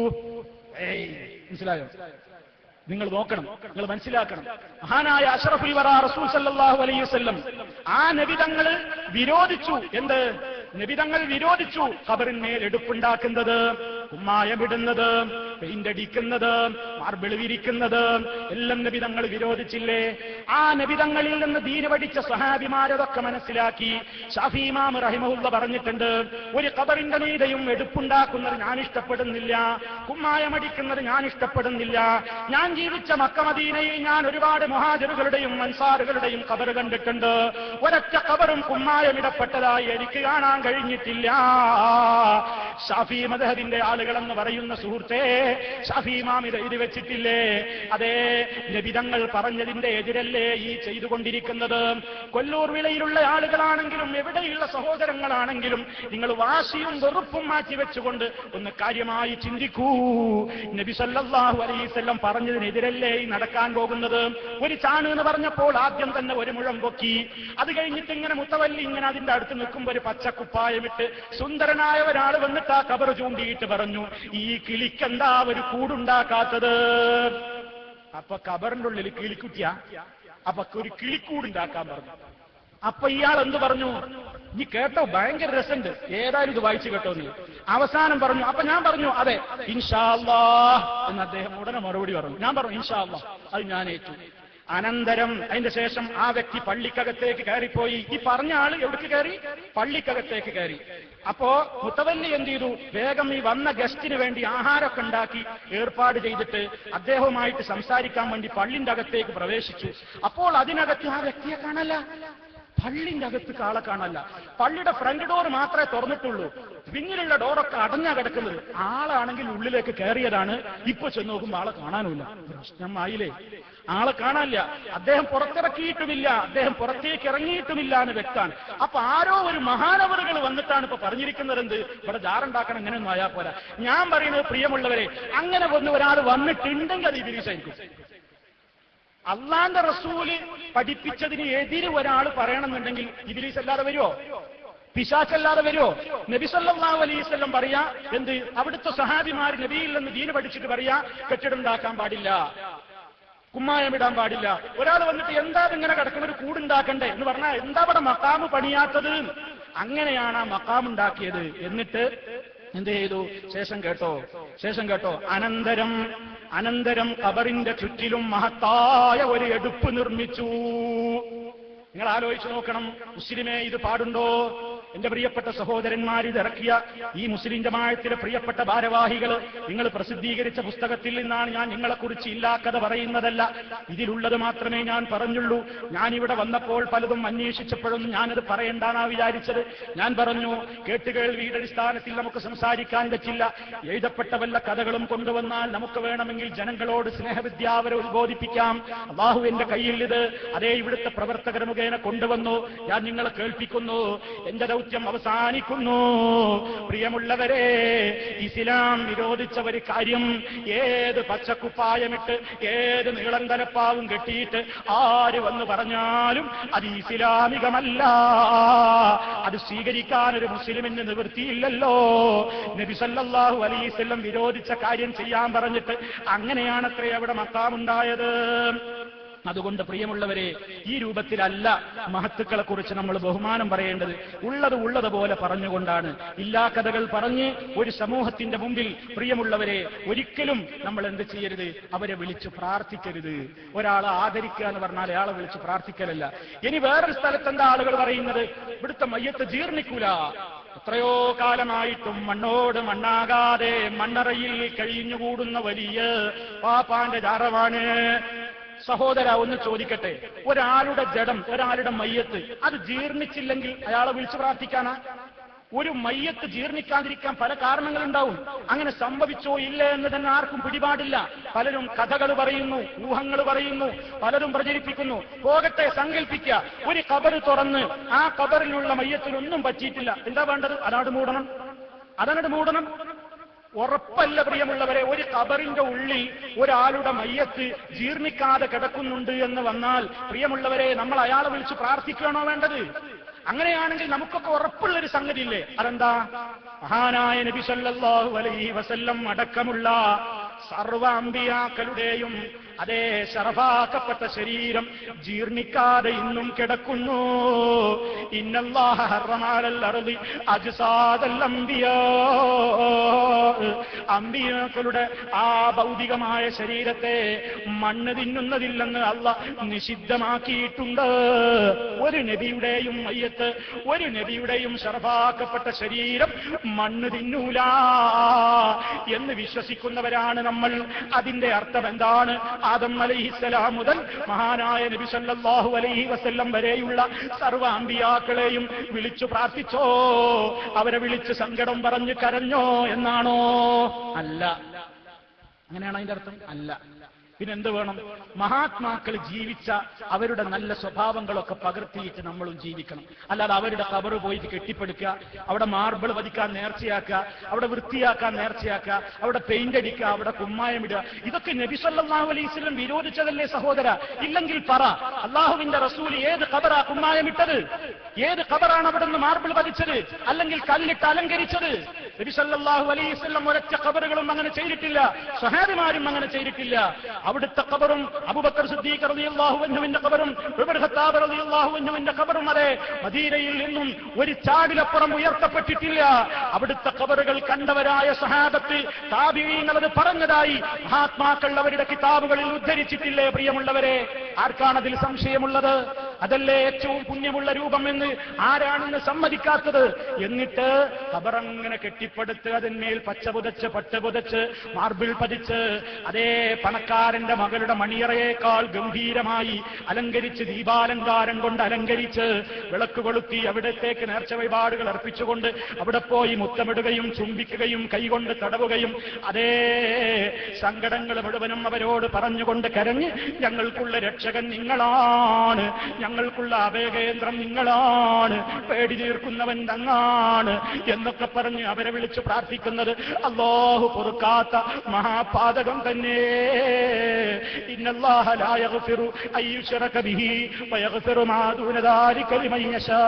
ഏയ് മനസ്സിലായോ നിങ്ങൾ നോക്കണം നിങ്ങൾ മനസ്സിലാക്കണം മഹാനായ അഷറഫുൽ വറ റസൂൽ സല്ലല്ലാഹു അലൈഹി വസല്ലം ആ നബിതങ്ങൾ വിരോധിച്ചു എന്ത് നബിതങ്ങൾ വിരോധിച്ചു ഖബറിന്മേൽ എടുപ്പുണ്ടാക്കുന്നത് കുമ്മായമിടുന്നത് പെയിന്റ് അടിക്കുന്നത് മാർബിൾ വിരിക്കുന്നത് എല്ലാം നബിതങ്ങൾ വിരോധിച്ചില്ലേ ആ നബിതങ്ങളിൽ നിന്ന് ദീന പഠിച്ച സഹാബിമാരതൊക്കെ മനസ്സിലാക്കി ഷാഫിമാം റഹിമഹുല്ല പറഞ്ഞിട്ടുണ്ട് ഒരു ഖബറിന്റെ മീതയും എടുപ്പുണ്ടാക്കുന്നത് ഞാൻ ഇഷ്ടപ്പെടുന്നില്ല കുമ്മായമടിക്കുന്നത് ഞാൻ ഇഷ്ടപ്പെടുന്നില്ല ഞാൻ ജീവിച്ച മക്കമദീനയിൽ ഞാൻ ഒരുപാട് മഹാജറുകളുടെയും അൻസാറുകളുടെയും ഖബർ കണ്ടിട്ടുണ്ട് ഒരൊറ്റ ഖബറും കുമ്മായമിടപ്പെട്ടതായി എനിക്ക് കാണാൻ കഴിഞ്ഞിട്ടില്ല ഷാഫി മദഹബിന്റെ ആളുകളെന്ന് പറയുന്ന സുഹൃത്തേ ഷഫീമാം ഇത് എഴുതി വെച്ചിട്ടില്ലേ അതേ നബിതങ്ങൾ പറഞ്ഞതിന്റെ എതിരല്ലേ ഈ ചെയ്തുകൊണ്ടിരിക്കുന്നത് കൊല്ലൂർ വിളയിലുള്ള ആളുകളാണെങ്കിലും എവിടെയുള്ള സഹോദരങ്ങളാണെങ്കിലും നിങ്ങൾ വാശിയും വെറുപ്പും മാറ്റി വെച്ചുകൊണ്ട് ഒന്ന് കാര്യമായി ചിന്തിക്കൂ നബി സല്ലല്ലാഹു അലൈഹി വസല്ലം പറഞ്ഞതിനെതിരല്ലേ ഈ നടക്കാൻ പോകുന്നത് ഒരു ചാണ് എന്ന് പറഞ്ഞപ്പോൾ ആദ്യം തന്നെ ഒരു മുഴം പൊക്കി അത് കഴിഞ്ഞിട്ട് ഇങ്ങനെ മുത്തവല്ലി ഇങ്ങനെ അതിന്റെ അടുത്ത് നിൽക്കുമ്പോൾ ഒരു പച്ചക്കുപ്പായമിട്ട് സുന്ദരനായ ഒരാൾ വന്നിട്ട് ആ കബർ ചൂണ്ടിയിട്ട് പറഞ്ഞു ഈ കിളിക്കെന്താ ഒരു കൂടുണ്ടാക്കാത്തത് അപ്പൊ കബറിന്റെ ഉള്ളിൽ കിളിക്കുറ്റിയ അപ്പൊ ഒരു കിളിക്കൂടുണ്ടാക്കാൻ പറഞ്ഞു അപ്പൊ ഇയാൾ എന്ത് പറഞ്ഞു നീ കേട്ടോ ഭയങ്കര രസമുണ്ട് ഏതായാലും ഇത് വായിച്ചു കേട്ടോ നീ അവസാനം പറഞ്ഞു അപ്പൊ ഞാൻ പറഞ്ഞു അതെ ഇൻഷാ അല്ലാ എന്ന് അദ്ദേഹം ഉടനെ മറുപടി പറഞ്ഞു ഞാൻ പറഞ്ഞു ഇൻഷാ അല്ലാ അത് ഞാൻ ഏറ്റു അനന്തരം അതിന്റെ ശേഷം ആ വ്യക്തി പള്ളിക്കകത്തേക്ക് കയറിപ്പോയി ഈ പറഞ്ഞ ആള് എവിടേക്ക് കയറി പള്ളിക്കകത്തേക്ക് കയറി അപ്പോ മുത്തവല്ലി എന്ത് ചെയ്തു വേഗം ഈ വന്ന ഗസ്റ്റിന് വേണ്ടി ആഹാരമൊക്കെ ഉണ്ടാക്കി ഏർപ്പാട് ചെയ്തിട്ട് അദ്ദേഹവുമായിട്ട് സംസാരിക്കാൻ വേണ്ടി പള്ളിന്റെ അകത്തേക്ക് പ്രവേശിച്ചു അപ്പോൾ അതിനകത്ത് ആ വ്യക്തിയെ കാണല്ല പള്ളിന്റെ അകത്ത് കാളെ കാണല്ല പള്ളിയുടെ ഫ്രണ്ട് ഡോർ മാത്രമേ തുറന്നിട്ടുള്ളൂ പിന്നിലുള്ള ഡോറൊക്കെ അടഞ്ഞാ കിടക്കുന്നത് ആളാണെങ്കിൽ ഉള്ളിലേക്ക് കയറിയതാണ് ഇപ്പൊ ചെന്ന് നോക്കുമ്പോൾ ആളെ കാണാനുമില്ല പ്രശ്നമായില്ലേ ആളെ കാണാനില്ല അദ്ദേഹം പുറത്തിറക്കിയിട്ടുമില്ല അദ്ദേഹം പുറത്തേക്ക് ഇറങ്ങിയിട്ടുമില്ല എന്ന് വ്യക്താണ് അപ്പൊ ആരോ ഒരു മഹാനവറുകൾ വന്നിട്ടാണ് ഇപ്പൊ പറഞ്ഞിരിക്കുന്നത് എന്ത് ഇവിടെ ജാറുണ്ടാക്കണം ഇങ്ങനെയൊന്നും ആയാ പോരാ ഞാൻ പറയുന്നത് പ്രിയമുള്ളവരെ അങ്ങനെ വന്ന് ഒരാൾ വന്നിട്ടുണ്ടെങ്കിൽ അത് ഇതിരിച്ചായിരിക്കും അള്ളാന്റെ റസൂല് പഠിപ്പിച്ചതിന് എതിര് ഒരാൾ പറയണമെന്നുണ്ടെങ്കിൽ ഇബിലീസ് അല്ലാതെ വരുമോ പിശാച്ചല്ലാതെ വരുമോ നബി സല്ലല്ലാഹു അലൈഹി വസല്ലം പറയാ എന്ത് അവിടുത്തെ സഹാബിമാർ നബിയിൽ നിന്ന് ദീന് പഠിച്ചിട്ട് പറയാ കെട്ടിടുണ്ടാക്കാൻ പാടില്ല കുമ്മായമിടാൻ പാടില്ല ഒരാൾ വന്നിട്ട് എന്താ ഇങ്ങനെ കിടക്കുന്ന ഒരു കൂടുണ്ടാക്കണ്ടേ എന്ന് പറഞ്ഞാൽ എന്താ ഇവിടെ മക്കാമ് പണിയാത്തത് അങ്ങനെയാണ് ആ മക്കാം ഉണ്ടാക്കിയത് എന്നിട്ട് എന്ത് ചെയ്തു ശേഷം കേട്ടോ ശേഷം കേട്ടോ അനന്തരം അനന്തരം കബറിന്റെ ചുറ്റിലും മഹത്തായ ഒരു എടുപ്പ് നിർമ്മിച്ചു നിങ്ങൾ ആലോചിച്ചു നോക്കണം മുസ്ലിമേ ഇത് പാടുണ്ടോ എന്റെ പ്രിയപ്പെട്ട സഹോദരന്മാർ ഇത് ഇറക്കിയ ഈ മുസ്ലിം ജമായത്തിലെ പ്രിയപ്പെട്ട ഭാരവാഹികൾ നിങ്ങൾ പ്രസിദ്ധീകരിച്ച പുസ്തകത്തിൽ നിന്നാണ് ഞാൻ നിങ്ങളെക്കുറിച്ച് ഇല്ലാക്കഥ പറയുന്നതല്ല ഇതിലുള്ളത് മാത്രമേ ഞാൻ പറഞ്ഞുള്ളൂ ഞാൻ ഇവിടെ വന്നപ്പോൾ പലതും അന്വേഷിച്ചപ്പോഴൊന്നും ഞാനത് പറയണ്ടാന്നാ വിചാരിച്ചത് ഞാൻ പറഞ്ഞു കേട്ടുകേൾവിയുടെ അടിസ്ഥാനത്തിൽ നമുക്ക് സംസാരിക്കാൻ പറ്റില്ല എഴുതപ്പെട്ട വല്ല കഥകളും കൊണ്ടുവന്നാൽ നമുക്ക് വേണമെങ്കിൽ ജനങ്ങളോട് സ്നേഹവിദ്യാവരെ ഉദ്ബോധിപ്പിക്കാം അള്ളാഹു എന്റെ കയ്യിൽ ഇത് അതേ ഇവിടുത്തെ പ്രവർത്തകർ മുഖേന കൊണ്ടുവന്നു ഞാൻ നിങ്ങളെ കേൾപ്പിക്കുന്നു എന്റെ ദൗത്യം അവസാനിക്കുന്നു പ്രിയമുള്ളവരെ ഇസ്ലാം വിരോധിച്ച ഒരു കാര്യം ഏത് പച്ചക്കുപ്പായമിട്ട് ഏത് നീളം തലപ്പാവും കെട്ടിയിട്ട് ആര് വന്ന് പറഞ്ഞാലും അത് ഇസ്ലാമികമല്ല അത് സ്വീകരിക്കാൻ ഒരു മുസ്ലിമിന് നിവൃത്തിയില്ലല്ലോ നബി സല്ലല്ലാഹു അലൈഹി വസല്ലം വിരോധിച്ച കാര്യം ചെയ്യാൻ പറഞ്ഞിട്ട് അങ്ങനെയാണത്രേ അവിടെ മക്കാമുണ്ടായത് അതുകൊണ്ട് പ്രിയമുള്ളവരെ ഈ രൂപത്തിലല്ല മഹത്തുക്കളെ കുറിച്ച് നമ്മൾ ബഹുമാനം പറയേണ്ടത് ഉള്ളത് ഉള്ളത് പോലെ പറഞ്ഞുകൊണ്ടാണ് ഇല്ലാ കഥകൾ പറഞ്ഞ് ഒരു സമൂഹത്തിന്റെ മുമ്പിൽ പ്രിയമുള്ളവരെ ഒരിക്കലും നമ്മൾ എന്ത് ചെയ്യരുത് അവരെ വിളിച്ച് പ്രാർത്ഥിക്കരുത് ഒരാളെ ആദരിക്കുക എന്ന് പറഞ്ഞാൽ അയാളെ വിളിച്ച് പ്രാർത്ഥിക്കലല്ല ഇനി വേറൊരു സ്ഥലത്ത് എന്താ ആളുകൾ പറയുന്നത് ഇവിടുത്തെ മയ്യത്ത് ജീർണിക്കൂല എത്രയോ കാലമായിട്ടും മണ്ണോട് മണ്ണാകാതെ മണ്ണറയിൽ കഴിഞ്ഞുകൂടുന്ന വലിയ പാപ്പാന്റെ ജാറവാണ് സഹോദര ഒന്ന് ചോദിക്കട്ടെ ഒരാളുടെ ജഡം ഒരാളുടെ മയ്യത്ത് അത് ജീർണിച്ചില്ലെങ്കിൽ അയാളെ വിളിച്ചു പ്രാർത്ഥിക്കാനാ ഒരു മയ്യത്ത് ജീർണിക്കാതിരിക്കാൻ പല കാരണങ്ങളുണ്ടാവും അങ്ങനെ സംഭവിച്ചോ ഇല്ല എന്ന് തന്നെ ആർക്കും പിടിപാടില്ല പലരും കഥകൾ പറയുന്നു ഊഹങ്ങൾ പറയുന്നു പലരും പ്രചരിപ്പിക്കുന്നു പോകട്ടെ സങ്കല്പിക്കുക ഒരു കബറ് തുറന്ന് ആ കബറിലുള്ള മയ്യത്തിനൊന്നും പറ്റിയിട്ടില്ല എന്താ വേണ്ടത് അതാട് മൂടണം അതങ്ങട് മൂടണം ഉറപ്പല്ല പ്രിയമുള്ളവരെ ഒരു കബറിന്റെ ഉള്ളിൽ ഒരാളുടെ മയ്യത്ത് ജീർണിക്കാതെ കിടക്കുന്നുണ്ട് എന്ന് വന്നാൽ പ്രിയമുള്ളവരെ നമ്മൾ അയാളെ വിളിച്ച് പ്രാർത്ഥിക്കുകയാണോ വേണ്ടത് അങ്ങനെയാണെങ്കിൽ നമുക്കൊക്കെ ഉറപ്പുള്ളൊരു സംഗതി ഇല്ലേ അതെന്താ മഹാനായ നബി സല്ലല്ലാഹു അലൈഹി വസല്ലം അടക്കമുള്ള സർവ അമ്പിയാക്കളുടെയും അതേ ശറഫാക്കപ്പെട്ട ശരീരം ജീർണിക്കാതെ ഇന്നും കിടക്കുന്നു ഇന്നല്ലാഹ ഹറമാലൽ അർളി അജ്സാദൽ അംബിയാ അമ്പിയാക്കളുടെ ആ ഭൗതികമായ ശരീരത്തെ മണ്ണ് തിന്നുന്നതില്ലെന്ന് അല്ല നിഷിദ്ധമാക്കിയിട്ടുണ്ട് ഒരു നബിയുടെയും മയ്യത്ത് ഒരു നബിയുടെയും ശറഫാക്കപ്പെട്ട ശരീരം മണ്ണ് തിന്നൂല എന്ന് വിശ്വസിക്കുന്നവരാണ് നമ്മൾ അതിന്റെ അർത്ഥം എന്താണ് ആദം അലൈഹിസ്സലാം മുതൽ മഹാനായ നബി സല്ലല്ലാഹു അലൈഹി വസല്ലം വരെയുള്ള സർവ്വ അമ്പിയാക്കളെയും വിളിച്ചു പ്രാർത്ഥിച്ചോ അവരെ വിളിച്ച് സങ്കടം പറഞ്ഞ് കരഞ്ഞോ എന്നാണോ അല്ല അങ്ങനെയാണ് അതിന്റെ അർത്ഥം അല്ല പിന്നെന്ത് വേണം മഹാത്മാക്കൾ ജീവിച്ച അവരുടെ നല്ല സ്വഭാവങ്ങളൊക്കെ പകർത്തിയിട്ട് നമ്മളും ജീവിക്കണം അല്ലാതെ അവരുടെ കബറ് പോയിട്ട് കെട്ടിപ്പടുക്കുക അവിടെ മാർബിൾ പതിക്കാൻ നേർച്ചയാക്കുക അവിടെ വൃത്തിയാക്കാൻ നേർച്ചയാക്കുക അവിടെ പെയിന്റ് അടിക്കുക അവിടെ കുമ്മായം ഇടുക ഇതൊക്കെ നബി സല്ലല്ലാഹു അലൈഹി വസല്ലം വിരോധിച്ചതല്ലേ സഹോദര ഇല്ലെങ്കിൽ പറ അള്ളാഹുവിന്റെ റസൂൽ ഏത് കബറാ കുമ്മായം ഇട്ടത് ഏത് കബറാണ് അവിടെ നിന്ന് മാർബിൾ പതിച്ചത് അല്ലെങ്കിൽ കല്ലിട്ട് അലങ്കരിച്ചത് നബി സല്ലല്ലാഹു അലൈഹി വസല്ലം ഒരൊറ്റ കബറുകളും അങ്ങനെ ചെയ്തിട്ടില്ല സഹാബിമാരും അങ്ങനെ ചെയ്തിട്ടില്ല അവിടുത്തെ കബറും അബൂബക്കർ സിദ്ദീഖ് റളിയല്ലാഹു അൻഹുവിന്റെ കബറും ഉമർ ഖത്താബ് റളിയല്ലാഹു അൻഹുവിന്റെ കബറും അതെ മദീനയിൽ നിന്നും ഒരു ചാടിലപ്പുറം ഉയർത്തപ്പെട്ടിട്ടില്ല അവിടുത്തെ കബറുകൾ കണ്ടവരായ സഹാബത്ത് താബിഈങ്ങൾ അത് പറഞ്ഞതായി മഹാത്മാക്കൾ അവരുടെ കിതാബുകളിൽ ഉദ്ധരിച്ചിട്ടില്ലേ പ്രിയമുള്ളവരെ ആർക്കാണതിൽ സംശയമുള്ളത് അതല്ലേ ഏറ്റവും പുണ്യമുള്ള രൂപം എന്ന് ആരാണെന്ന് സമ്മതിക്കാത്തത് എന്നിട്ട് ഖബറങ്ങനെ കെട്ടിപ്പടുത്ത് അതിന്മേൽ പച്ച പുതച്ച് പട്ട് പുതച്ച് മാർബിൾ പതിച്ച് അതേ പണക്കാരന്റെ മകളുടെ മണിയറയേക്കാൾ ഗംഭീരമായി അലങ്കരിച്ച് ദീപാലങ്കാരം കൊണ്ട് അലങ്കരിച്ച് വിളക്ക് കൊളുത്തി അവിടത്തേക്ക് നേർച്ച വഴിപാടുകൾ അർപ്പിച്ചുകൊണ്ട് അവിടെ പോയി മുത്തമിടുകയും ചുംബിക്കുകയും കൈകൊണ്ട് തടവുകയും അതേ സങ്കടങ്ങൾ മുഴുവനും അവരോട് പറഞ്ഞുകൊണ്ട് കരഞ്ഞ് ഞങ്ങൾക്കുള്ള രക്ഷകൻ നിങ്ങളാണ് ഞങ്ങൾക്കുള്ള അഭയകേന്ദ്രം നിങ്ങളാണ് പേടി തീർക്കുന്നവൻ തങ്ങാണ് എന്നൊക്കെ പറഞ്ഞ് അവരെ വിളിച്ച് പ്രാർത്ഥിക്കുന്നത് അള്ളാഹു പൊറുക്കാത്ത മഹാപാതകം തന്നെ ഇന്നല്ലാഹ ലാ യഗ്ഫിറു അൻ യുശ്റക ബിഹി വയഗ്ഫിറു മാ ദൂന ദാലിക ലിമൻ യശാ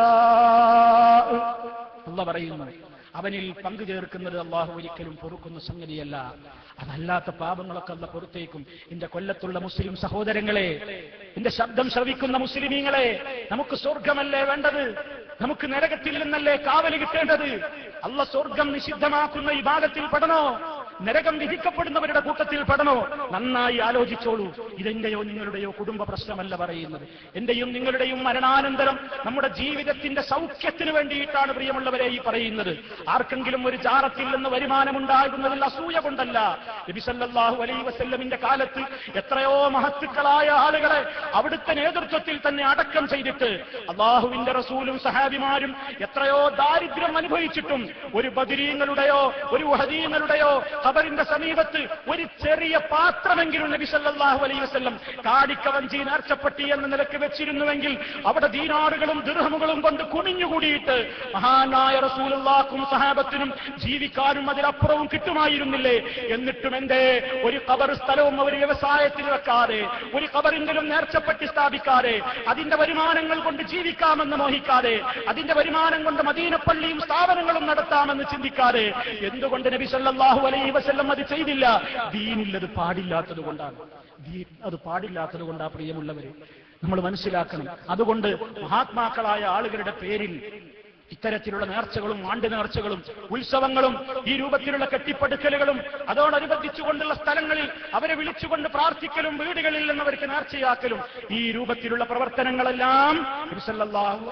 അള്ളാഹ് പറയുന്നു അവനിൽ പങ്കു ചേർക്കുന്നത് അള്ളാഹു ഒരിക്കലും പൊറുക്കുന്ന സംഗതിയല്ല അതല്ലാത്ത പാപങ്ങളൊക്കെ അല്ല പുറത്തേക്കും എന്റെ കൊല്ലത്തുള്ള മുസ്ലിം സഹോദരങ്ങളെ എന്റെ ശബ്ദം ശ്രവിക്കുന്ന മുസ്ലിമീങ്ങളെ നമുക്ക് സ്വർഗമല്ലേ വേണ്ടത് നമുക്ക് നരകത്തിൽ നിന്നല്ലേ കാവല് കിട്ടേണ്ടത് അല്ല സ്വർഗം നിഷിദ്ധമാക്കുന്ന ഈ ഭാഗത്തിൽ പെടണോ നരകം വിധിക്കപ്പെടുന്നവരുടെ കൂട്ടത്തിൽ പെടണോ നന്നായി ആലോചിച്ചോളൂ ഇതെന്റെയോ നിങ്ങളുടെയോ കുടുംബ പ്രശ്നമല്ല പറയുന്നത് എന്റെയും നിങ്ങളുടെയും മരണാനന്തരം നമ്മുടെ ജീവിതത്തിന്റെ സൗഖ്യത്തിന് വേണ്ടിയിട്ടാണ് പ്രിയമുള്ളവരെ ഈ പറയുന്നത് ആർക്കെങ്കിലും ഒരു ജാറത്തിൽ നിന്ന് വരുമാനമുണ്ടാകുന്നതിൽ അസൂയ കൊണ്ടല്ല നബിസല്ലാഹു അലൈ വസല്ലമിന്റെ കാലത്ത് എത്രയോ മഹത്തുക്കളായ ആളുകളെ അവിടുത്തെ നേതൃത്വത്തിൽ തന്നെ അടക്കം ചെയ്തിട്ട് അള്ളാഹുവിന്റെ റസൂലും സഹാബിമാരും എത്രയോ ദാരിദ്ര്യം അനുഭവിച്ചിട്ടും ഒരു ബദിരീങ്ങളുടെയോ ഒരു ഉഹദീങ്ങളുടെയോ ഖബറിന്റെ സമീപത്ത് ഒരു ചെറിയ പാത്രമെങ്കിലും നബി സല്ലല്ലാഹു അലൈഹി വസല്ലം കാടിക്കവഞ്ചി നേർച്ചപ്പെട്ടി എന്ന നിലക്ക് വെച്ചിരുന്നുവെങ്കിൽ അവിടെ ദീനാറുകളും ദീർഹമുകളും കൊണ്ട് കുമിഞ്ഞുകൂടിയിട്ട് മഹാനായ റസൂലുള്ളാക്കും സഹാബത്തിനും ജീവിക്കാനും അതിലപ്പുറവും കിട്ടുമായിരുന്നില്ലേ എന്നിട്ടും എന്തേ ഒരു ഖബർ സ്ഥലവും അവർ വ്യവസായത്തിന് വെക്കാതെ ഒരു ഖബറിങ്കിലും നേർച്ചപ്പെട്ടി സ്ഥാപിക്കാതെ അതിന്റെ വരുമാനങ്ങൾ കൊണ്ട് ജീവിക്കാമെന്ന് മോഹിക്കാതെ അതിന്റെ വരുമാനം കൊണ്ട് മദീനപ്പള്ളിയും സ്ഥാപനങ്ങളും നടത്താമെന്ന് ചിന്തിക്കാതെ എന്തുകൊണ്ട് നബി സല്ലല്ലാഹു അലൈഹി വസല്ലം അത് ചെയ്തില്ല ദീനില്ലത് പാടില്ലാത്തത് കൊണ്ടാണ് ദീൻ അത് പാടില്ലാത്തത് കൊണ്ടാ പ്രിയമുള്ളവരെ നമ്മൾ മനസ്സിലാക്കണം അതുകൊണ്ട് മഹാത്മാക്കളായ ആളുകളുടെ പേരിൽ ഇത്തരത്തിലുള്ള നേർച്ചകളും ആണ്ട് നേർച്ചകളും ഉത്സവങ്ങളും ഈ രൂപത്തിലുള്ള കെട്ടിപ്പടുക്കലുകളും അതോടനുബന്ധിച്ചുകൊണ്ടുള്ള സ്ഥലങ്ങളിൽ അവരെ വിളിച്ചുകൊണ്ട് പ്രാർത്ഥിക്കലും വീടുകളിൽ നിന്നവർക്ക് നേർച്ചയാക്കലും ഈ രൂപത്തിലുള്ള പ്രവർത്തനങ്ങളെല്ലാം നബി സല്ലല്ലാഹു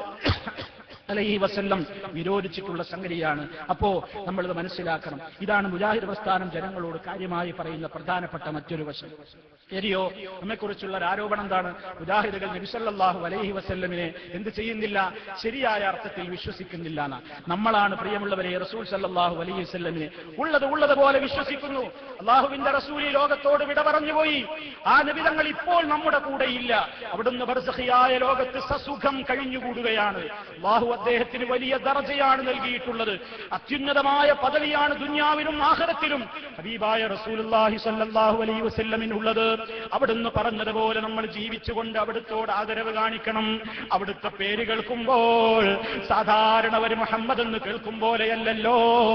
അലൈഹി വസല്ലം വിരോധിച്ചിട്ടുള്ള സംഗതിയാണ് അപ്പോ നമ്മളിത് മനസ്സിലാക്കണം ഇതാണ് മുജാഹിദ് പ്രസ്ഥാനം ജനങ്ങളോട് കാര്യമായി പറയുന്ന പ്രധാനപ്പെട്ട മറ്റൊരു വശം ശരിയോ നമ്മെക്കുറിച്ചുള്ള ഒരു ആരോപണം എന്താണ് മുജാഹിദുകൾ നബിസല്ലാഹു അലൈഹി വസല്ലമിനെ എന്ത് ചെയ്യുന്നില്ല ശരിയായ അർത്ഥത്തിൽ വിശ്വസിക്കുന്നില്ല എന്നാ നമ്മളാണ് പ്രിയമുള്ളവരെ റസൂൽ സല്ലല്ലാഹു അലൈഹി വസല്ലമിനെ ഉള്ളത് ഉള്ളത് പോലെ വിശ്വസിക്കുന്നു അള്ളാഹുവിന്റെ റസൂൽ ഈ ലോകത്തോട് വിട പറഞ്ഞുപോയി ആ നിബിതങ്ങൾ ഇപ്പോൾ നമ്മുടെ കൂടെ ഇല്ല അവിടുന്ന് ബർസഹിയായ ലോകത്ത് സസുഖം കഴിഞ്ഞുകൂടുകയാണ് അള്ളാഹു അദ്ദേഹത്തിന് വലിയ ദർജയാണ് നൽകിയിട്ടുള്ളത് അത്യുന്നതമായ പദവിയാണ് ദുന്യാവിലും ആഹ്റത്തിലും ഹബീബായ റസൂലുള്ളാഹി സ്വല്ലല്ലാഹു അലൈഹി വസല്ലമിനുള്ളത് അവിടുന്ന് പറഞ്ഞതുപോലെ നമ്മൾ ജീവിച്ചുകൊണ്ട് അവിടുത്തോട് ആദരവ് കാണിക്കണം അവിടുത്തെ പേര് കേൾക്കുമ്പോൾ സാധാരണ ഒരു മുഹമ്മദ് എന്ന് കേൾക്കും പോലെയല്ലല്ലോ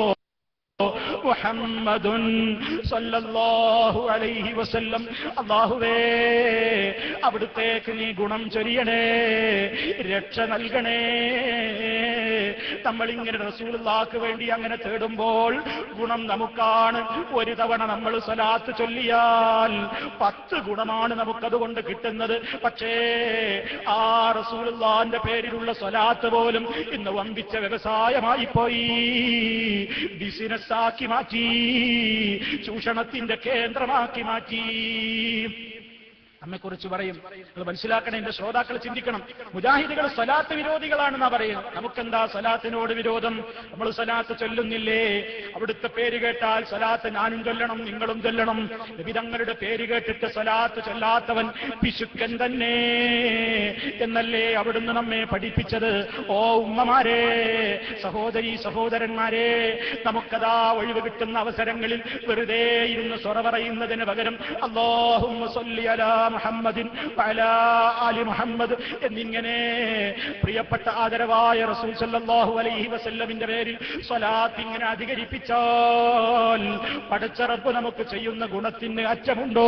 മുഹമ്മദുൻ സല്ലല്ലാഹു അലൈഹി വസല്ലം അല്ലാഹുവേ അവിടുത്തേക്ക് നീ ഗുണം ചൊരിയണേ രക്ഷ നൽകണേ നമ്മൾ ഇങ്ങനെ റസൂലുള്ളാക്ക് വേണ്ടി അങ്ങനെ തേടുമ്പോൾ ഗുണം നമുക്കാണ് ഒരു തവണ നമ്മൾ സ്വലാത്ത് ചൊല്ലിയാൽ പത്ത് ഗുണമാണ് നമുക്കതുകൊണ്ട് കിട്ടുന്നത് പക്ഷേ ആ റസൂലുള്ളാന്റെ പേരിലുള്ള സ്വലാത്ത് പോലും ഇന്ന് വമ്പിച്ച വ്യവസായമായി പോയി ബിസിനസ്സാക്കി മാറ്റി ചൂഷണത്തിന്റെ കേന്ദ്രമാക്കി മാറ്റി നമ്മെക്കുറിച്ച് പറയും നിങ്ങൾ മനസ്സിലാക്കണം എന്റെ ശ്രോതാക്കൾ ചിന്തിക്കണം മുജാഹിദുകൾ സലാത്ത് വിരോധികളാണെന്നാ പറയുന്നത് നമുക്കെന്താ സലാത്തിനോട് വിരോധം നമ്മൾ സലാത്ത് ചൊല്ലുന്നില്ലേ അവിടുത്തെ പേര് കേട്ടാൽ സലാത്ത് ഞാനും ചൊല്ലണം നിങ്ങളും ചൊല്ലണം വിധങ്ങളുടെ പേര് കേട്ടിട്ട് സലാത്ത് ചൊല്ലാത്തവൻ പിശുക്കൻ തന്നെ എന്നല്ലേ അവിടുന്ന് നമ്മെ പഠിപ്പിച്ചത് ഓ ഉമ്മമാരെ സഹോദരി സഹോദരന്മാരെ നമുക്കതാ ഒഴിവ് കിട്ടുന്ന അവസരങ്ങളിൽ വെറുതെ ഇരുന്ന് സ്വറ പറയുന്നതിന് പകരം അള്ളാഹും മുഹമ്മദിൻ വഅലാ ആലി മുഹമ്മദ് എന്നിങ്ങനെ പ്രിയപ്പെട്ട ആദരവായ റസൂൽ സല്ലല്ലാഹു അലൈഹി വസല്ലമിന്റെ പേരിൽ സ്വലാത്ത് ഇങ്ങനെ അധികരിപ്പിച്ചാൽ പടച്ചറപ്പ് നമുക്ക് ചെയ്യുന്ന ഗുണത്തിന് അറ്റമുണ്ടോ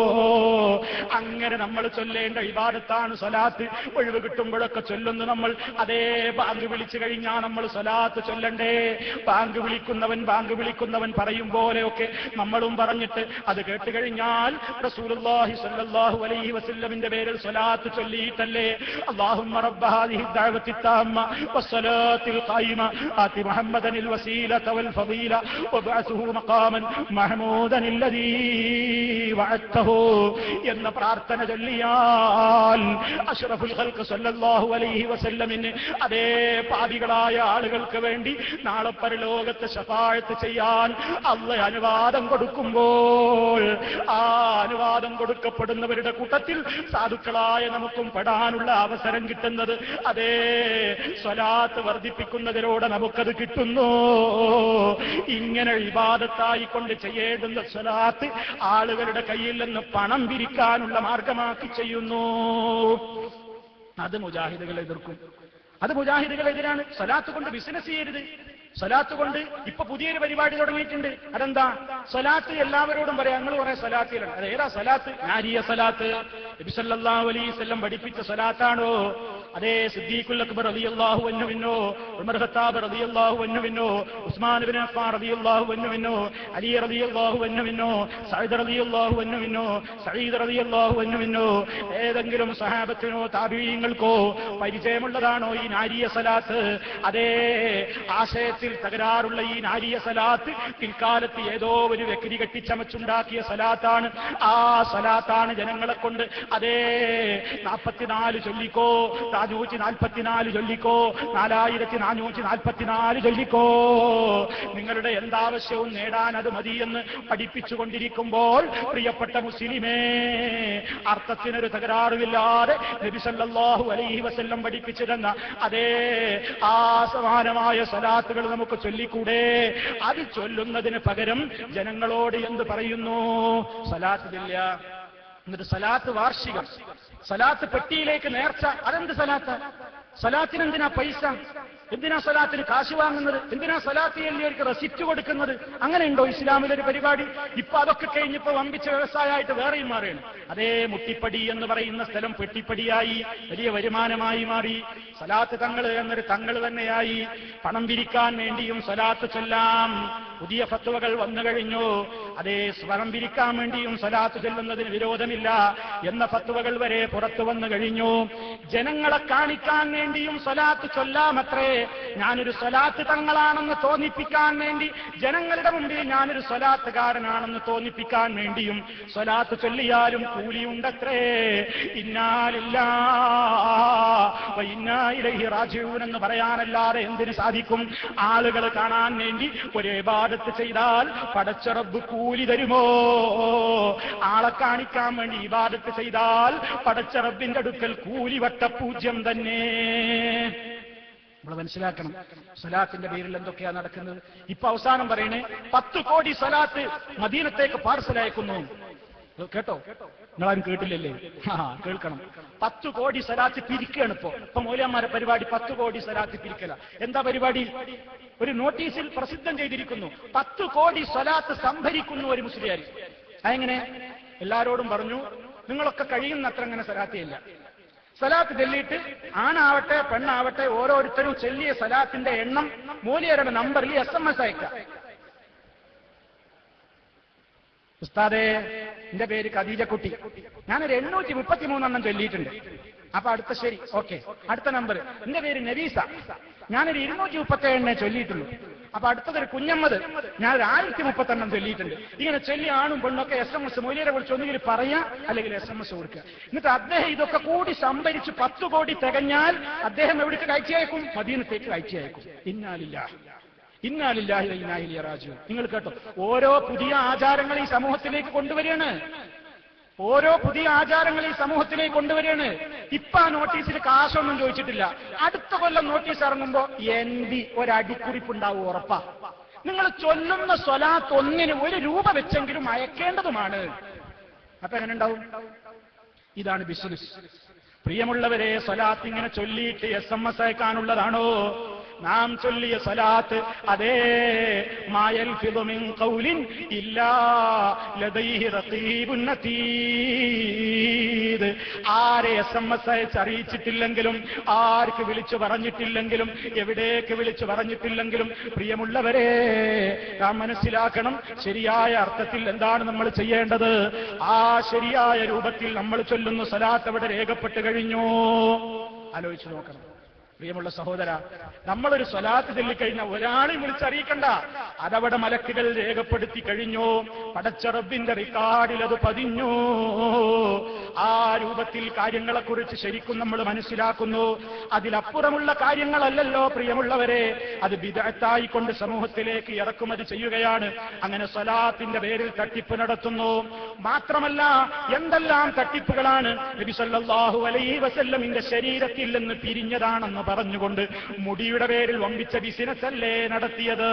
അങ്ങനെ നമ്മൾ ചൊല്ലേണ്ട ഇബാദത്താണ് സ്വലാത്ത് ഒഴിവ് കിട്ടുമ്പോഴൊക്കെ ചൊല്ലുന്നു നമ്മൾ അതേ ബാങ്ക് വിളിച്ചു കഴിഞ്ഞാൽ നമ്മൾ സ്വലാത്ത് ചൊല്ലണ്ടേ ബാങ്ക് വിളിക്കുന്നവൻ ബാങ്ക് വിളിക്കുന്നവൻ പറയും പോലെയൊക്കെ നമ്മളും പറഞ്ഞിട്ട് അത് കേട്ട് കഴിഞ്ഞാൽ റസൂലുള്ളാഹി സ്വല്ലല്ലാഹു അലൈഹി വസല്ലമിന്റെ പേരിൽ സ്വലാത്ത് ചൊല്ലിയിട്ടല്ലേ اللهم رب هذه الدعوة التامة والصلاة القائمة آت محمدا الوسيلة والفضيلة وابعثه مقاما محمودا الذي وعدته എന്ന പ്രാർത്ഥന ചൊല്ലിയാൽ അഷ്റഫുൽ ഖൽഖ് സല്ലല്ലാഹു അലൈഹി വസല്ലമിന് അതേ പാപികളായ ആളുകൾക്ക് വേണ്ടി നാളെ പരലോകത്ത് ശഫാഴത്ത് ചെയ്യാൻ അള്ള അനുവാദം കൊടുക്കുമ്പോൾ ആ അനുവാദം കൊടുക്കപ്പെടുന്നവരുടെ കൂട്ടത്തിൽ സാധുക്കളായ നമുക്കും പെടാനുള്ള അവസരം കിട്ടുന്നത് അതേ സ്വലാത്ത് വർദ്ധിപ്പിക്കുന്നതിലൂടെ നമുക്കത് കിട്ടുന്നു ഇങ്ങനെ വിവാദത്തായി കൊണ്ട് ചെയ്യേണ്ടുന്ന സ്വലാത്ത് ആളുകളുടെ കയ്യിൽ നിന്ന് പണം പിരിക്കാനുള്ള മാർഗമാക്കി ചെയ്യുന്നു അത് മുജാഹിദുകൾ എതിർക്കും അത് മുജാഹിദുകളെതിരാണ് സ്വലാത്ത് കൊണ്ട് ബിസിനസ് ചെയ്യരുത് സ്വലാത്ത് കൊണ്ട് ഇപ്പൊ പുതിയൊരു പരിപാടി തുടങ്ങിയിട്ടുണ്ട് അതെന്താ സ്വലാത്ത് എല്ലാവരോടും പറയാം ഞങ്ങൾ കുറെ സ്വലാത്തിലാണ് അത് ഏതാ സ്വലാത്ത് നാരിയ സ്വലാത്ത് നബിസല്ലാഹു അലൈവല്ലം പഠിപ്പിച്ച സ്വലാത്താണോ അതേ സിദ്ദീഖുൽ അക്ബർ റളിയല്ലാഹു അൻഹുവിനോ ഉമർ ഖത്താബ് റളിയല്ലാഹു അൻഹുവിനോ ഉസ്മാൻ ഇബ്നു അഫ്ഫാൻ റളിയല്ലാഹു അൻഹുവിനോ അലി റളിയല്ലാഹു അൻഹുവിനോ സഈദ് റളിയല്ലാഹു അൻഹുവിനോ സഈദ് റളിയല്ലാഹു അൻഹുവിനോ ഏതെങ്കിലും സഹാബത്തിനോ താബിഈങ്ങൾക്കോ പരിചയമുള്ളതാണോ ഈ നാരിയ സലാത്ത് അതേ ആശയത്തിൽ തകരാറുള്ള ഈ നാരിയ സലാത്ത് പിൽക്കാലത്ത് ഏതോ ഒരു വ്യക്തി കെട്ടിച്ചമച്ചുണ്ടാക്കിയ സലാത്താണ് ആ സലാത്താണ് ജനങ്ങളെ കൊണ്ട് അതേ നാൽപ്പത്തിനാല് ചൊല്ലിക്കോ നാനൂറ്റി നാൽപ്പത്തിനാല് ചൊല്ലിക്കോ നാലായിരത്തി നാനൂറ്റി നാൽപ്പത്തിനാല് ചൊല്ലിക്കോ നിങ്ങളുടെ എന്താവശ്യവും നേടാൻ അത് മതിയെന്ന് പഠിപ്പിച്ചുകൊണ്ടിരിക്കുമ്പോൾ പ്രിയപ്പെട്ട മുസ്ലിമേ അർത്ഥത്തിനൊരു തകരാറുമില്ലാതെ നബി സല്ലല്ലാഹു അലൈഹി വസല്ലം പഠിപ്പിച്ചിരുന്ന അതേ ആ സമാനമായ സലാത്തുകൾ നമുക്ക് ചൊല്ലിക്കൂടെ അത് ചൊല്ലുന്നതിന് പകരം ജനങ്ങളോട് എന്ത് പറയുന്നു സലാത്തില്ല എന്നിട്ട് സലാത്ത് വാർഷികം സലാത്ത് പെട്ടിയിലേക്ക് നേർച്ച അതെന്ത് സലാത്ത് സലാത്തിന് എന്തിനാ പൈസ എന്തിനാ സലാത്തിന് കാശ് വാങ്ങുന്നത് എന്തിനാ സലാത്ത് എല്ലിയർക്ക് റെസിപ്റ്റ് കൊടുക്കുന്നത് അങ്ങനെ ഉണ്ടോ ഇസ്ലാമിലൊരു പരിപാടി ഇപ്പൊ അതൊക്കെ കഴിഞ്ഞിപ്പോ വമ്പിച്ച വ്യവസായമായിട്ട് വേറെയും മാറുകയാണ് അതേ മുട്ടിപ്പടി എന്ന് പറയുന്ന സ്ഥലം പെട്ടിപ്പടിയായി വലിയ വരുമാനമായി മാറി സലാത്ത് തങ്ങള് എന്നൊരു തങ്ങൾ തന്നെയായി പണം പിരിക്കാൻ വേണ്ടിയും സലാത്ത് ചൊല്ലാം പുതിയ ഫത്വകൾ വന്നു കഴിഞ്ഞു അതേ സ്വരം പിരിക്കാൻ വേണ്ടിയും സലാത്ത് ചൊല്ലുന്നതിന് വിരോധമില്ല എന്ന ഫത്വകൾ വരെ പുറത്തു വന്നു കഴിഞ്ഞു ജനങ്ങളെ കാണിക്കാൻ വേണ്ടിയും സ്വലാത്ത് ചൊല്ലാമത്രേ ഞാനൊരു സ്വലാത്ത് തങ്ങളാണെന്ന് തോന്നിപ്പിക്കാൻ വേണ്ടി ജനങ്ങളുടെ മുമ്പിൽ ഞാനൊരു സ്വലാത്തുകാരനാണെന്ന് തോന്നിപ്പിക്കാൻ വേണ്ടിയും സ്വലാത്ത് ചൊല്ലിയാലും കൂലിയുണ്ടത്രേ ഇന്നാലില്ല ഇന്നായിലഹി റാജീവൻ എന്ന് പറയാനല്ലാതെ എന്തിനു സാധിക്കും ആളുകൾ കാണാൻ വേണ്ടി ഒരു ഇബാദത്ത് ചെയ്താൽ പടച്ചറബ് കൂലി തരുമോ ആളെ കാണിക്കാൻ വേണ്ടി ഇബാദത്ത് ചെയ്താൽ പടച്ചറബിന്റെ അടുക്കൽ കൂലി വട്ടപൂജ്യം തന്നെ നമ്മൾ മനസ്സിലാക്കണം സലാത്തിന്റെ പേരിൽ എന്തൊക്കെയാ നടക്കുന്നത് ഇപ്പൊ അവസാനം പറയണേ പത്ത് കോടി സലാത്ത് മദീനത്തേക്ക് പാർസൽ അയക്കുന്നു കേട്ടോ നിങ്ങളാരും കേട്ടില്ലല്ലേ ആ കേൾക്കണം പത്ത് കോടി സലാത്ത് പിരിക്കുകയാണ് ഇപ്പോ ഇപ്പൊ മൂലന്മാരെ പരിപാടി പത്ത് കോടി സലാത്ത് പിരിക്കല എന്താ പരിപാടി ഒരു നോട്ടീസിൽ പ്രസിദ്ധം ചെയ്തിരിക്കുന്നു പത്ത് കോടി സലാത്ത് സംഭരിക്കുന്നു ഒരു മുസ്ലിയാർ അതെങ്ങനെ എല്ലാരോടും പറഞ്ഞു നിങ്ങളൊക്കെ കഴിയുന്നത്ര അങ്ങനെ സലാത്തിയില്ല സലാത്ത് ചൊല്ലിയിട്ട് ആണാവട്ടെ പെണ്ണാവട്ടെ ഓരോരുത്തരും ചൊല്ലിയ സലാത്തിന്റെ എണ്ണം മൂലിയരുടെ നമ്പറിൽ എസ് എം എസ് അയക്കാം ഉസ്താദേ എന്റെ പേര് ഖദീജക്കുട്ടി ഞാനൊരു എണ്ണൂറ്റി മുപ്പത്തി മൂന്നെണ്ണം ചൊല്ലിയിട്ടുണ്ട് അപ്പൊ അടുത്ത ശരി ഓക്കെ അടുത്ത നമ്പർ എന്റെ പേര് നവീസ ഞാനൊരു ഇരുന്നൂറ്റി മുപ്പത്തി ഏഴിനെ ചൊല്ലിയിട്ടുള്ളൂ അപ്പൊ അടുത്തതൊരു കുഞ്ഞമ്മത് ഞാൻ ഒരു ആയിരത്തി മുപ്പത്തെണ്ണം ചൊല്ലിയിട്ടുണ്ട് ഇങ്ങനെ ചൊല്ലി ആണും പെണ്ണൊക്കെ എസ് എം എസ് മൊയ്ലിയെ വിളിച്ച് ഒന്നുകിൽ പറയാ അല്ലെങ്കിൽ എസ് എം എസ് കൊടുക്കുക എന്നിട്ട് അദ്ദേഹം ഇതൊക്കെ കൂടി സംഭരിച്ച് പത്ത് കോടി തികഞ്ഞാൽ അദ്ദേഹം എവിടേക്ക് കയറ്റി അയക്കും മദീനത്തേക്ക് കയറ്റി അയക്കും ഇന്നാലില്ല ഇന്നാലില്ലാഹി ഇന്നാഹിലിയ രാജു നിങ്ങൾ കേട്ടോ ഓരോ പുതിയ ആചാരങ്ങൾ ഈ സമൂഹത്തിലേക്ക് കൊണ്ടുവരികയാണ് ഓരോ പുതിയ ആചാരങ്ങൾ ഈ സമൂഹത്തിലേക്ക് കൊണ്ടുവരികയാണ് ഇപ്പൊ ആ നോട്ടീസിൽ കാശൊന്നും ചോദിച്ചിട്ടില്ല അടുത്ത കൊല്ലം നോട്ടീസ് ഇറങ്ങുമ്പോ എൻഡി ഒരടിക്കുറിപ്പുണ്ടാവും ഉറപ്പാ നിങ്ങൾ ചൊല്ലുന്ന സ്വലാത്ത് ഒന്നിന് ഒരു രൂപ വെച്ചെങ്കിലും അയക്കേണ്ടതുമാണ് അപ്പൊ എങ്ങനെ ഉണ്ടാവും ഇതാണ് ബിസിനസ് പ്രിയമുള്ളവരെ സ്വലാത്ത് ഇങ്ങനെ ചൊല്ലിയിട്ട് എസ് എം എസ് അയക്കാനുള്ളതാണോ നാം ചൊല്ലിയ സ്വലാത്ത് അതേ മായൽ ഫിദുമിൻ ഖൗലിൻ ഇല്ലാ ലദൈഹി റഖീബുൻ നതീദ് ആരെ എസ് എം എസ് അയച്ച് അറിയിച്ചിട്ടില്ലെങ്കിലും ആർക്ക് വിളിച്ചു പറഞ്ഞിട്ടില്ലെങ്കിലും എവിടേക്ക് വിളിച്ചു പറഞ്ഞിട്ടില്ലെങ്കിലും പ്രിയമുള്ളവരെ നാം മനസ്സിലാക്കണം ശരിയായ അർത്ഥത്തിൽ എന്താണ് നമ്മൾ ചെയ്യേണ്ടത് ആ ശരിയായ രൂപത്തിൽ നമ്മൾ ചൊല്ലുന്ന സ്വലാത്ത് അവിടെ രേഖപ്പെട്ട് കഴിഞ്ഞു ആലോചിച്ചു നോക്കണം പ്രിയമുള്ള സഹോദര നമ്മളൊരു സ്വലാത്ത് ചൊല്ലിക്കഴിഞ്ഞാൽ ഒരാളെയും വിളിച്ചറിയിക്കണ്ട അതവിടെ മലക്കുകൾ രേഖപ്പെടുത്തി കഴിഞ്ഞു പടച്ചറബിന്റെ റിക്കാർഡിൽ അത് പതിഞ്ഞു ആ രൂപത്തിൽ കാര്യങ്ങളെക്കുറിച്ച് ശരിക്കും നമ്മൾ മനസ്സിലാക്കുന്നു അതിലപ്പുറമുള്ള കാര്യങ്ങളല്ലല്ലോ പ്രിയമുള്ളവരെ അത് വിദഗ്ധായി കൊണ്ട് സമൂഹത്തിലേക്ക് ഇറക്കുമതി ചെയ്യുകയാണ് അങ്ങനെ സ്വലാത്തിന്റെ പേരിൽ തട്ടിപ്പ് നടത്തുന്നു മാത്രമല്ല എന്തെല്ലാം തട്ടിപ്പുകളാണ് നബി സല്ലല്ലാഹു അലൈഹി വസല്ലമിന്റെ ശരീരത്തിൽ നിന്ന് പിരിഞ്ഞതാണെന്ന് പറഞ്ഞുകൊണ്ട് മുടിയുടെ പേരിൽ വമ്പിച്ച ബിസിനസ് അല്ലേ നടത്തിയത്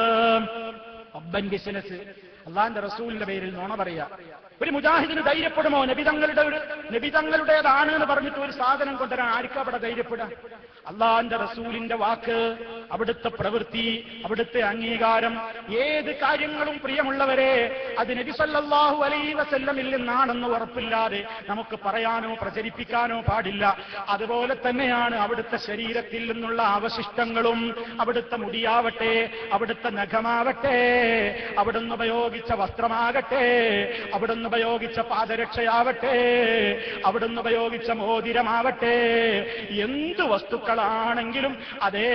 ഒബ്ബൻ ബിസിനസ് അള്ളാന്റെ റസൂലിന്റെ പേരിൽ നോണ പറയാ ഒരു മുജാഹിദിന് ധൈര്യപ്പെടുമോ നബിതങ്ങളുടെ ഒരു നബിതങ്ങളുടേതാണ് എന്ന് പറഞ്ഞിട്ട് ഒരു സാധനം കൊണ്ടുവരാൻ ആർക്കും അവിടെ ധൈര്യപ്പെടാം അള്ളാന്റെ റസൂലിന്റെ വാക്ക് അവിടുത്തെ പ്രവൃത്തി അവിടുത്തെ അംഗീകാരം ഏത് കാര്യങ്ങളും പ്രിയമുള്ളവരെ അത് നബി സല്ലല്ലാഹു അലൈഹി വസല്ലമിൽ നിന്നാണെന്ന് ഉറപ്പില്ലാതെ നമുക്ക് പറയാനോ പ്രചരിപ്പിക്കാനോ പാടില്ല അതുപോലെ തന്നെയാണ് അവിടുത്തെ ശരീരത്തിൽ നിന്നുള്ള അവശിഷ്ടങ്ങളും അവിടുത്തെ മുടിയാവട്ടെ അവിടുത്തെ നഖമാവട്ടെ അവിടുന്ന് ഉപയോഗിച്ച വസ്ത്രമാകട്ടെ അവിടുന്ന് ഉപയോഗിച്ച പാദരക്ഷയാവട്ടെ അവിടുന്ന് ഉപയോഗിച്ച മോതിരമാവട്ടെ എന്ത് വസ്തുക്കളാണെങ്കിലും അതേ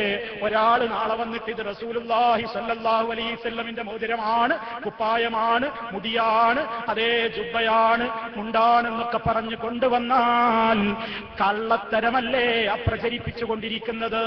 ഒരാൾ നാളെ വന്നിട്ട് ഇത് റസൂലുള്ളാഹി സല്ലല്ലാഹു അലൈഹി വസല്ലമിന്റെ മോതിരമാണ് കുപ്പായമാണ് മുടിയാണ് അതേ ജുബ്ബയാണ് മുണ്ടാണെന്നൊക്കെ പറഞ്ഞു കൊണ്ടുവന്നാൽ കള്ളത്തരമല്ലേ ആ പ്രചരിപ്പിച്ചുകൊണ്ടിരിക്കുന്നത്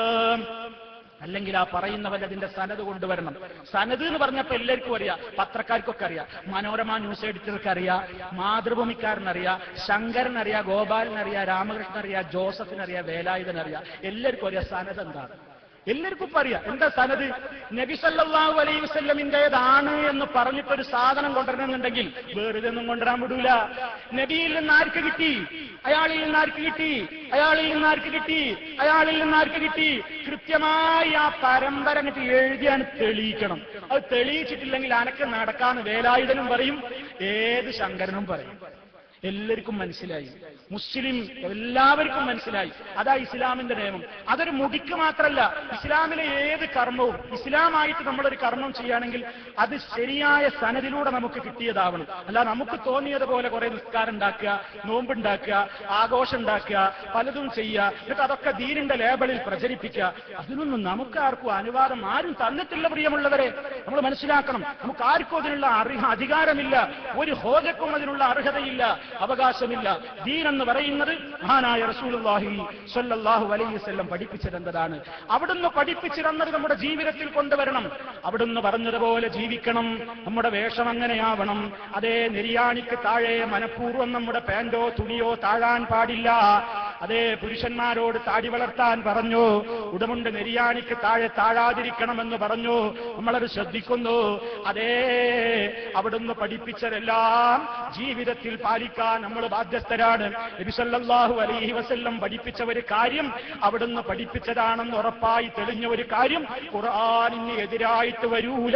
അല്ലെങ്കിൽ ആ പറയുന്നവൻ അതിന്റെ സനത് കൊണ്ടുവരണം സനത് എന്ന് പറഞ്ഞപ്പോ എല്ലാവർക്കും അറിയാം പത്രക്കാർക്കൊക്കെ അറിയാം മനോരമ ന്യൂസ് എഡിറ്റർക്ക് അറിയാം മാതൃഭൂമിക്കാരനറിയാം ശങ്കരനറിയാം ഗോപാലനറിയാം രാമകൃഷ്ണനറിയാം ജോസഫിനറിയാം വേലായുധനറിയാം എല്ലാവർക്കും അറിയാം സനത് എന്താണ് എല്ലാവർക്കും ഇപ്പൊ അറിയാം എന്താ സനത് നബി സല്ലല്ലാഹു അലൈഹി വസല്ലമിന്റേതാണ് എന്ന് പറഞ്ഞിട്ടൊരു സാധനം കൊണ്ടുവരണമെന്നുണ്ടെങ്കിൽ വേറെ ഒന്നും കൊണ്ടുവരാൻ വിടൂല നബിയിൽ നിന്ന് ആർക്ക് കിട്ടി അയാളിൽ നിന്ന് ആർക്ക് കിട്ടി അയാളിൽ നിന്ന് ആർക്ക് കിട്ടി അയാളിൽ നിന്ന് ആർക്ക് കിട്ടി കൃത്യമായി ആ പരമ്പര എന്നിട്ട് എഴുതിയാണ് തെളിയിക്കണം അത് തെളിയിച്ചിട്ടില്ലെങ്കിൽ അനക്ക് നടക്കാന്ന് വേലായുധനും പറയും ഏത് ശങ്കരനും പറയും എല്ലാവർക്കും മനസ്സിലായി മുസ്ലിം എല്ലാവർക്കും മനസ്സിലായി അതാ ഇസ്ലാമിന്റെ നിയമം അതൊരു മുടിക്ക് മാത്രമല്ല ഇസ്ലാമിലെ ഏത് കർമ്മവും ഇസ്ലാമായിട്ട് നമ്മളൊരു കർമ്മം ചെയ്യുകയാണെങ്കിൽ അത് ശരിയായ സനദിലൂടെ നമുക്ക് കിട്ടിയതാവണം അല്ല നമുക്ക് തോന്നിയതുപോലെ കുറെ നിസ്കാരം ഉണ്ടാക്കുക നോമ്പുണ്ടാക്കുക ആഘോഷം ഉണ്ടാക്കുക പലതും ചെയ്യുക എന്നിട്ട് അതൊക്കെ ദീനിന്റെ ലേബലിൽ പ്രചരിപ്പിക്കുക അതിനൊന്നും നമുക്ക് ആർക്കും അനുവാദം ആരും തന്നിട്ടില്ല പ്രിയമുള്ളവരെ നമ്മൾ മനസ്സിലാക്കണം നമുക്ക് ആർക്കും അതിനുള്ള അറിഹ അധികാരമില്ല ഒരു ഹോജക്കും അതിനുള്ള അർഹതയില്ല അവകാശമില്ല ദീൻ എന്ന് പറയുന്നത് മഹാനായ റസൂലുള്ളാഹി സ്വല്ലല്ലാഹു അലൈഹി വസല്ലം പഠിപ്പിച്ചിരുന്നതാണ് അവിടുന്ന് പഠിപ്പിച്ചിരുന്നത് നമ്മുടെ ജീവിതത്തിൽ കൊണ്ടുവരണം അവിടുന്ന് പറഞ്ഞതുപോലെ ജീവിക്കണം നമ്മുടെ വേഷം അങ്ങനെയാവണം അതേ നെരിയാണിക്ക് താഴെ മനഃപൂർവ്വം നമ്മുടെ പാന്റോ തുണിയോ താഴാൻ പാടില്ല അതേ പുരുഷന്മാരോട് താടി വളർത്താൻ പറഞ്ഞു ഉടമുണ്ട് നെരിയാണിക്ക് താഴെ താഴാതിരിക്കണമെന്ന് പറഞ്ഞു നമ്മളത് ശ്രദ്ധിക്കുന്നു അതേ അവിടുന്ന് പഠിപ്പിച്ചതെല്ലാം ജീവിതത്തിൽ പാലിക്കാൻ നമ്മൾ ബാധ്യസ്ഥരാണ് നബിസല്ലാഹു അലൈഹി വസല്ലം പഠിപ്പിച്ച ഒരു കാര്യം അവിടുന്ന് പഠിപ്പിച്ചതാണെന്ന് ഉറപ്പായി തെളിഞ്ഞ ഒരു കാര്യം ഖുർആാനിന് എതിരായിട്ട് വരൂല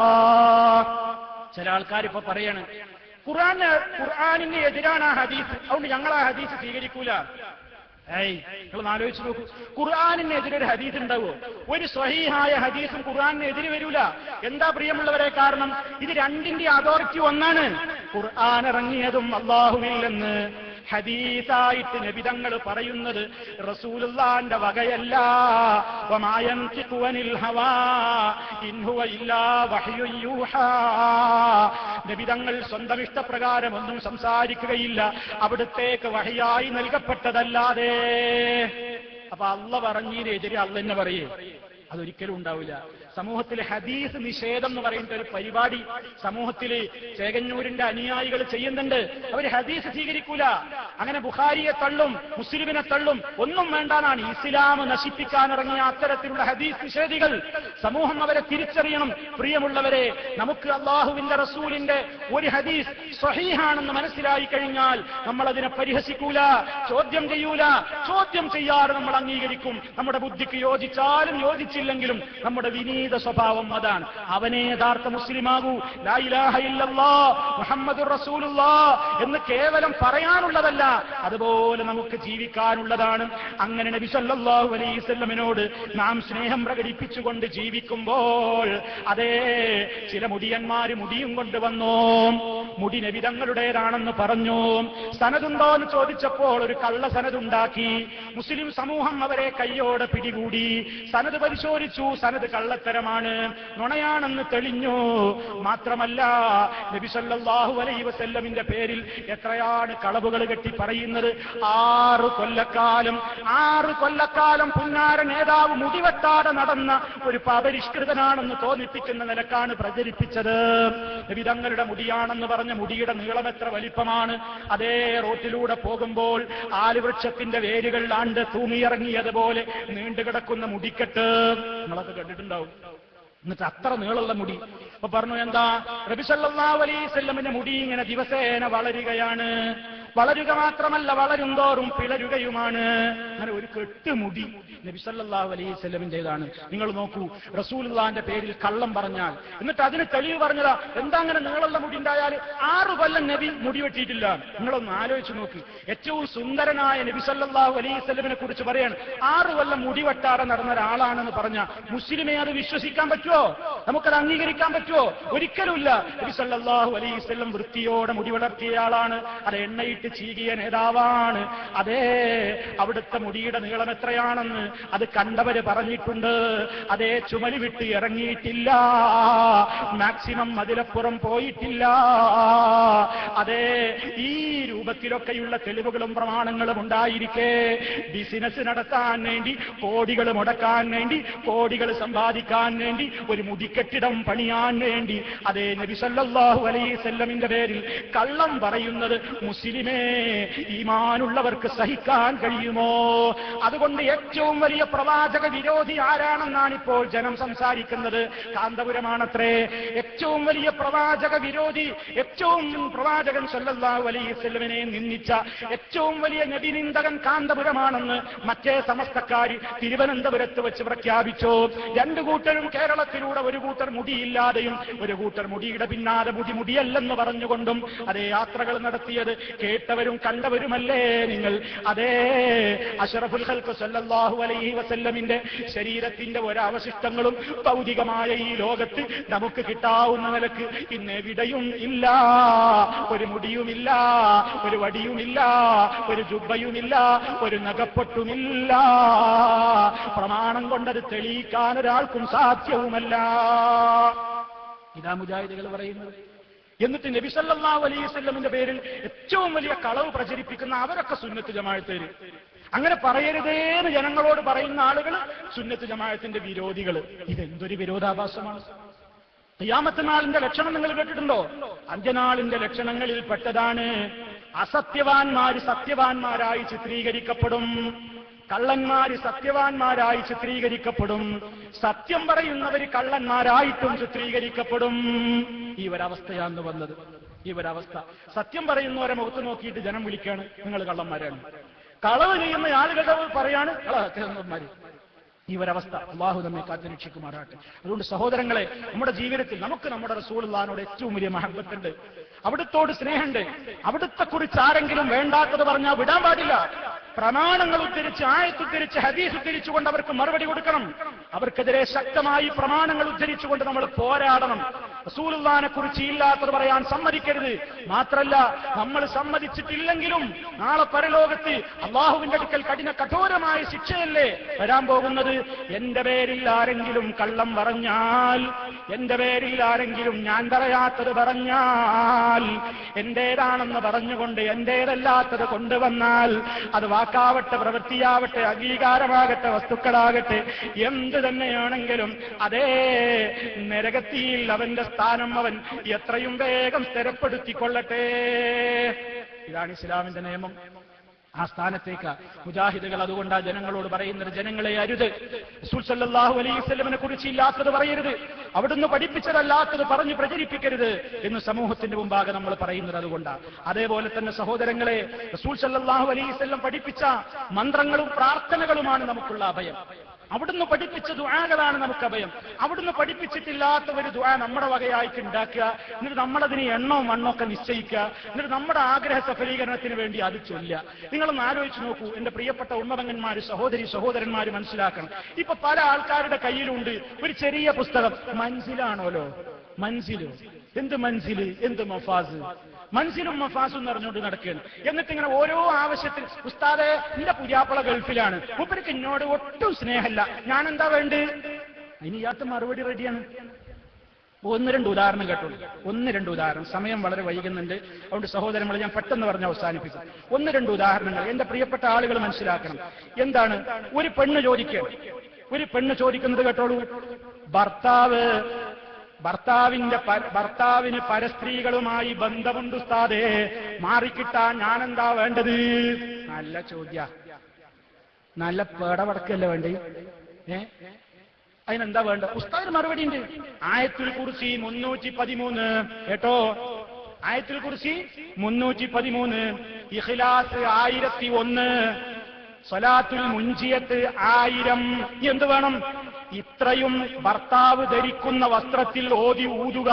ചില ആൾക്കാർ ഇപ്പൊ പറയാണ് ഖുർആൻ ഖുർആാനിന് എതിരാണ് ആ ഹദീസ് അതുകൊണ്ട് ഞങ്ങൾ ആ ഹദീസ് സ്വീകരിക്കൂല ഏയ് നിങ്ങൾ ആലോചിച്ച് നോക്കൂ ഖുർആാനിനെതിരെ ഒരു ഹദീസ് ഉണ്ടാവോ ഒരു സ്വഹീഹായ ഹദീസും ഖുർആാനിന് എതിര് വരൂല എന്താ പ്രിയമുള്ളവരെ കാരണം ഇത് രണ്ടിന്റെ അതോറിറ്റി ഒന്നാണ് ഖുർആൻ ഇറങ്ങിയതും അള്ളാഹുവിൽ നിന്ന് ഹദീസായിട്ട് നബിതങ്ങൾ പറയുന്നത് റസൂലുള്ളാന്റെ വകയല്ല വമായന്തിഖു അനിൽ ഹവാ ഇൻ ഹുവ ഇല്ലാ വഹ്യുൻ യൂഹാ നബിതങ്ങൾ സ്വന്തം ഇഷ്ടപ്രകാരം ഒന്നും സംസാരിക്കുകയില്ല അവിടുത്തേക്ക് വഹയായി നൽകപ്പെട്ടതല്ലാതെ അപ്പൊ അള്ള പറഞ്ഞതിനെതിരെ അള്ള തന്നെ പറയേ അതൊരിക്കലും ഉണ്ടാവില്ല സമൂഹത്തിലെ ഹദീസ് നിഷേധം എന്ന് പറയുന്ന ഒരു പരിപാടി സമൂഹത്തില് ചേകന്നൂരിന്റെ അനുയായികൾ ചെയ്യുന്നുണ്ട് അവർ ഹദീസ് സ്വീകരിക്കൂല അങ്ങനെ ബുഖാരിയെ തള്ളും മുസ്ലിമിനെ തള്ളും ഒന്നും വേണ്ടാന്നാണ് ഇസ്ലാം നശിപ്പിക്കാൻ ഇറങ്ങിയ അത്തരത്തിലുള്ള ഹദീസ് നിഷേധികൾ സമൂഹം അവരെ തിരിച്ചറിയണം പ്രിയമുള്ളവരെ നമുക്ക് അള്ളാഹുവിന്റെ റസൂലിന്റെ ഒരു ഹദീസ് സ്വഹീഹാണെന്ന് മനസ്സിലായി കഴിഞ്ഞാൽ നമ്മൾ അതിനെ പരിഹസിക്കൂല ചോദ്യം ചെയ്യൂല ചോദ്യം ചെയ്യാതെ നമ്മൾ അംഗീകരിക്കും നമ്മുടെ ബുദ്ധിക്ക് യോജിച്ചാലും യോജിച്ചില്ലെങ്കിലും നമ്മുടെ വിനീത സ്വഭാവം അതാണ് അവനെ യഥാർത്ഥ മുസ്ലിമാകൂ ലാ ഇലാഹ ഇല്ലല്ലാ മുഹമ്മദുർ റസൂലുള്ളാ എന്ന് കേവലം പറയാനുള്ളതല്ല അതുപോലെ നമുക്ക് ജീവിക്കാനുള്ളതാണ് അങ്ങനെ നബി സല്ലല്ലാഹു അലൈഹി വസല്ലമിനോട് നാം സ്നേഹം പ്രകടിപ്പിച്ചുകൊണ്ട് ജീവിക്കുമ്പോൾ അതേ ചില മുടിയന്മാര് മുടിയും കൊണ്ട് വന്നു മുടി നബിതങ്ങളുടേതാണെന്ന് പറഞ്ഞു സനതുണ്ടോ എന്ന് ചോദിച്ചപ്പോൾ ഒരു കള്ള സനതുണ്ടാക്കി മുസ്ലിം സമൂഹം അവരെ കയ്യോടെ പിടികൂടി സനത് പരിശോധിച്ചു സനത് കള്ളത്തരമാണ് നുണയാണെന്ന് തെളിഞ്ഞു മാത്രമല്ല നബി സല്ലല്ലാഹു അലൈഹി വസല്ലമിന്റെ പേരിൽ എത്രയാണ് കളവുകൾ കെട്ടി പറയുന്നത് ആറ് കൊല്ലക്കാലം ആറ് കൊല്ലക്കാലം പുന്നാര നേതാവ് മുടിവെട്ടാതെ നടന്ന ഒരു അപരിഷ്കൃതനാണെന്ന് തോന്നിപ്പിക്കുന്ന നിലക്കാണ് പ്രചരിപ്പിച്ചത് നബി തങ്ങളുടെ മുടിയാണെന്ന് പറഞ്ഞ മുടിയുടെ നീളം എത്ര വലിപ്പമാണ് അതേ റോട്ടിലൂടെ പോകുമ്പോൾ ആലുവൃക്ഷത്തിന്റെ വേരുകൾ ആണ്ട് തൂങ്ങിയിറങ്ങിയതുപോലെ നീണ്ടുകിടക്കുന്ന മുടിക്കെട്ട് നിങ്ങളൊക്കെ കണ്ടിട്ടുണ്ടാവും എന്നിട്ട് അത്ര നീളമുള്ള മുടി അപ്പൊ പറഞ്ഞു എന്താ റബിസല്ലാ അലൈസല്ലമിന്റെ മുടി ഇങ്ങനെ ദിവസേന വളരുകയാണ് വളരുക മാത്രമല്ല വളരും തോറും പിളരുകയുമാണ് അങ്ങനെ ഒരു കെട്ട് മുടി നബി സല്ലല്ലാഹു അലൈഹി സ്വലമിന്റേതാണ് നിങ്ങൾ നോക്കൂ റസൂലുള്ളാന്റെ പേരിൽ കള്ളം പറഞ്ഞാൽ എന്നിട്ട് അതിന് തെളിവ് പറഞ്ഞതാ എന്താ അങ്ങനെ നീളമുള്ള മുടി ഉണ്ടായാൽ ആറ് കൊല്ലം നബി മുടി വെട്ടിയിട്ടില്ല നിങ്ങളൊന്ന് ആലോചിച്ച് നോക്ക് ഏറ്റവും സുന്ദരനായ നബി സല്ലല്ലാഹു അലൈഹി സ്വലമിനെ കുറിച്ച് പറയാണ് ആറ് കൊല്ലം മുടി വെട്ടാതെ നടന്ന ഒരാളാണെന്ന് പറഞ്ഞ മുസ്ലിമെ അത് വിശ്വസിക്കാൻ പറ്റുമോ നമുക്കത് അംഗീകരിക്കാൻ പറ്റുമോ ഒരിക്കലുമില്ല നബി സല്ലല്ലാഹു അലൈഹി സ്വലം വൃത്തിയോടെ മുടി വളർത്തിയ ആളാണ് അത് എണ്ണയിട്ട് ചീകിയ നേതാവാണ് അതേ അവിടുത്തെ മുടിയുടെ നീളം എത്രയാണെന്ന് അത് കണ്ടവര് പറഞ്ഞിട്ടുണ്ട് അതേ ചുമലി വിട്ട് ഇറങ്ങിയിട്ടില്ല മാക്സിമം അതിലപ്പുറം പോയിട്ടില്ല അതേ ഈ രൂപത്തിലൊക്കെയുള്ള തെളിവുകളും പ്രമാണങ്ങളും ഉണ്ടായിരിക്കെ ബിസിനസ് നടത്താൻ വേണ്ടി കോടികൾ മുടക്കാൻ വേണ്ടി കോടികൾ സമ്പാദിക്കാൻ വേണ്ടി ഒരു മുടിക്കെട്ടിടം പണിയാൻ വേണ്ടി അതേ നബി സല്ലല്ലാഹു അലൈഹി വസല്ലമിന്റെ പേരിൽ കള്ളം പറയുന്നത് മുസ്ലിമേ ഈമാനുള്ളവർക്ക് സഹിക്കാൻ കഴിയുമോ അതുകൊണ്ട് ഏറ്റവും വലിയ പ്രവാചക വിരോധി ആരാണെന്നാണ് ഇപ്പോൾ ജനം സംസാരിക്കുന്നത് കാന്തപുരമാണത്രേ ഏറ്റവും വലിയ പ്രവാചക വിരോധി ഏറ്റവും പ്രവാചകൻ സല്ലല്ലാഹു അലൈഹി വസല്ലമിനെ നിന്ദിച്ച ഏറ്റവും വലിയ നബിനിന്ദകൻ കാന്തപുരമാണെന്ന് മറ്റേ സമസ്തക്കാരി തിരുവനന്തപുരത്ത് വെച്ച് പ്രഖ്യാപിച്ചു രണ്ടു കൂട്ടരും കേരളത്തിലൂടെ ഒരു കൂട്ടർ മുടിയില്ലാതെയും ഒരു കൂട്ടർ മുടിയുടെ പിന്നാലെ മുടി മുടിയല്ലെന്ന് പറഞ്ഞുകൊണ്ടും അതേ യാത്രകൾ നടത്തിയത് കേട്ടവരും കണ്ടവരുമല്ലേ നിങ്ങൾ അതേ അഷറഫുൽ ഖൽഖ് സല്ലല്ലാഹു അലൈഹി വസല്ലമിന്റെ ശരീരത്തിന്റെ ഒരവശിഷ്ടങ്ങളും ഭൗതികമായ ഈ ലോകത്ത് നമുക്ക് കിട്ടാവുന്ന നിലക്ക് ഇന്ന് എവിടെയും ഇല്ല ഒരു മുടിയുമില്ല ഒരു വടിയുമില്ല ഒരു ജുബയുമില്ല ഒരു നഗപ്പൊട്ടുമില്ല പ്രമാണം കൊണ്ടത് തെളിയിക്കാൻ ഒരാൾക്കും സാധ്യവുമല്ല ഇതാ മുജാഹിദുകൾ പറയുന്നത് എന്നിട്ട് നബി സല്ലല്ലാഹു അലൈഹി വസല്ലമിന്റെ പേരിൽ ഏറ്റവും വലിയ കളവ് പ്രചരിപ്പിക്കുന്ന അവരൊക്കെ സുന്നത്ത് ജമാഅത്തേര് അങ്ങനെ പറയരുതേന്ന് ജനങ്ങളോട് പറയുന്ന ആളുകൾ സുന്നത്ത് ജമാഅത്തിന്റെ വിരോധികൾ ഇതെന്തൊരു വിരോധാഭാസമാണ് ഖിയാമത്ത് നാളിന്റെ ലക്ഷണം നിങ്ങൾ കേട്ടിട്ടുണ്ടോ അന്ത്യനാളിന്റെ ലക്ഷണങ്ങളിൽ പെട്ടതാണ് അസത്യവാന്മാര് സത്യവാന്മാരായി ചിത്രീകരിക്കപ്പെടും കള്ളന്മാര് സത്യവാന്മാരായി ചിത്രീകരിക്കപ്പെടും സത്യം പറയുന്നവര് കള്ളന്മാരായിട്ടും ചിത്രീകരിക്കപ്പെടും ഈ ഒരവസ്ഥയാണ് വന്നത് ഈ ഒരവസ്ഥ സത്യം പറയുന്നവരെ മുഖത്ത് നോക്കിയിട്ട് ജനം വിളിക്കാണ് നിങ്ങൾ കള്ളന്മാരാണ് കളവ് ചെയ്യുന്ന ആളുകളുടെ പറയാണ് കളന്മാര് ഈ ഒരവസ്ഥ അള്ളാഹു നമ്മെ കാത്തുരക്ഷിക്കുമാറാട്ടെ അതുകൊണ്ട് സഹോദരങ്ങളെ നമ്മുടെ ജീവിതത്തിൽ നമുക്ക് നമ്മുടെ റസൂലുള്ളാഹിനോട് ഏറ്റവും വലിയ മഹബത്തുണ്ട് അവിടുത്തോട് സ്നേഹമുണ്ട് അവിടുത്തെ കുറിച്ച് ആരെങ്കിലും വേണ്ടാത്തത് പറഞ്ഞാൽ വിടാൻ പാടില്ല പ്രമാണങ്ങൾ ഉദ്ധരിച്ച് ആയത്തുദ്ധരിച്ച് ഹദീസ് ഉദ്ധരിച്ചുകൊണ്ട് അവർക്ക് മറുപടി കൊടുക്കണം അവർക്കെതിരെ ശക്തമായി പ്രമാണങ്ങൾ ഉദ്ധരിച്ചുകൊണ്ട് നമ്മൾ പോരാടണം റസൂലുള്ളാനെ കുറിച്ച് ഇല്ലാത്തത് പറയാൻ സമ്മതിക്കരുത് മാത്രല്ല നമ്മൾ സമ്മതിച്ചിട്ടില്ലെങ്കിലും നാളെ പരലോകത്ത് അള്ളാഹുവിന്റെ അടുക്കൽ കഠിന കഠോരമായ ശിക്ഷയല്ലേ വരാൻ പോകുന്നത് എന്റെ പേരിൽ ആരെങ്കിലും കള്ളം പറഞ്ഞാൽ എന്റെ പേരിൽ ആരെങ്കിലും ഞാൻ പറയാത്തത് പറഞ്ഞാൽ എന്റേതാണെന്ന് പറഞ്ഞുകൊണ്ട് എന്റേതല്ലാത്തത് കൊണ്ടുവന്നാൽ അത് വാക്കാവട്ടെ പ്രവൃത്തിയാവട്ടെ അംഗീകാരമാകട്ടെ വസ്തുക്കളാകട്ടെ എന്ത് തന്നെയാണെങ്കിലും അതേ നരകത്തിയിൽ അവന്റെ സ്ഥാനം അവൻ എത്രയും വേഗം സ്ഥിരപ്പെടുത്തിക്കൊള്ളട്ടെ ഇതാണ് ഇസ്ലാമിന്റെ നിയമം ആ സ്ഥാനത്തേക്ക് മുജാഹിദുകൾ അതുകൊണ്ടാ ജനങ്ങളോട് പറയുന്നത് ജനങ്ങളെ അരുത് റസൂൽ സല്ലല്ലാഹു അലൈഹി വസല്ലമനെ കുറിച്ച് ഇല്ലാത്തത് പറയരുത് അവിടുന്ന് പഠിപ്പിച്ചതല്ലാത്തത് പറഞ്ഞു പ്രചരിപ്പിക്കരുത് എന്ന് സമൂഹത്തിന്റെ മുമ്പാകെ നമ്മൾ പറയുന്നത് അതുകൊണ്ടാണ് അതേപോലെ തന്നെ സഹോദരങ്ങളെ റസൂൽ സല്ലല്ലാഹു അലൈഹി വസല്ലം പഠിപ്പിച്ച മന്ത്രങ്ങളും പ്രാർത്ഥനകളുമാണ് നമുക്കുള്ള അഭയം അവിടുന്ന് പഠിപ്പിച്ച ദുആകളാണ് നമുക്ക് അഭയം അവിടുന്ന് പഠിപ്പിച്ചിട്ടില്ലാത്ത ഒരു ദുആ നമ്മുടെ വകയായിട്ട് ഉണ്ടാക്കുക എന്നിട്ട് നമ്മളതിന് എണ്ണവും മണ്ണൊക്കെ നിശ്ചയിക്കുക എന്നിട്ട് നമ്മുടെ ആഗ്രഹ സഫലീകരണത്തിന് വേണ്ടി അത് ചൊല്ലുക നിങ്ങളൊന്ന് ആലോചിച്ച് നോക്കൂ എന്റെ പ്രിയപ്പെട്ട ഉമ്മതങ്ങന്മാര് സഹോദരി സഹോദരന്മാര് മനസ്സിലാക്കണം ഇപ്പൊ പല ആൾക്കാരുടെ കയ്യിലുണ്ട് ഒരു ചെറിയ പുസ്തകം മൻസിലാണോലോ മൻസിലോ എന്ത് മൻസില് എന്ത് മഫാസ് മൻസിലും മഫാസും എന്ന് പറഞ്ഞുകൊണ്ട് നടക്കുകയാണ് എന്നിട്ട് ഇങ്ങനെ ഓരോ ആവശ്യത്തിൽ ഉസ്താദെ എന്റെ പുതിയാപ്പള ഗൾഫിലാണ് മൂപ്പർക്ക് എന്നോട് ഒട്ടും സ്നേഹമല്ല ഞാൻ എന്താ വേണ്ട അതിന് ഇയാൾക്ക് മറുപടി റെഡിയാണ് ഒന്ന് രണ്ട് ഉദാഹരണം കേട്ടോളൂ ഒന്ന് രണ്ട് ഉദാഹരണം സമയം വളരെ വൈകുന്നുണ്ട് അതുകൊണ്ട് സഹോദരങ്ങളെ ഞാൻ പെട്ടെന്ന് പറഞ്ഞ് അവസാനിപ്പിക്കും ഒന്ന് രണ്ട് ഉദാഹരണങ്ങൾ എന്റെ പ്രിയപ്പെട്ട ആളുകൾ മനസ്സിലാക്കണം എന്താണ് ഒരു പെണ്ണ് ചോദിക്കുക ഒരു പെണ്ണ് ചോദിക്കുന്നത് കേട്ടോളൂ ഭർത്താവ് ഭർത്താവിന്റെ പ- ഭർത്താവിന് പരസ്ത്രീകളുമായി ബന്ധമുണ്ട് ഉസ്താദേ മാറിക്കിട്ടാൻ ഞാനെന്താ വേണ്ടത് നല്ല ചോദ്യ നല്ല പേടവടക്കല്ലേ വേണ്ടേ ഏ അതിനെന്താ വേണ്ട ഉസ്താദിന് മറുപടി ഉണ്ട് ആയത്തുൽ കുറിച്ച് മുന്നൂറ്റി പതിമൂന്ന് കേട്ടോ ആയത്തുൽ കുറിച്ച് മുന്നൂറ്റി പതിമൂന്ന് ഇഖ്ലാസ് ആയിരത്തി ഒന്ന് സ്വലാത്തുൽ മുഞ്ചിയത്ത് ആയിരം എന്ത് വേണം ഇത്രയും ഭർത്താവ് ധരിക്കുന്ന വസ്ത്രത്തിൽ ഓതി ഊതുക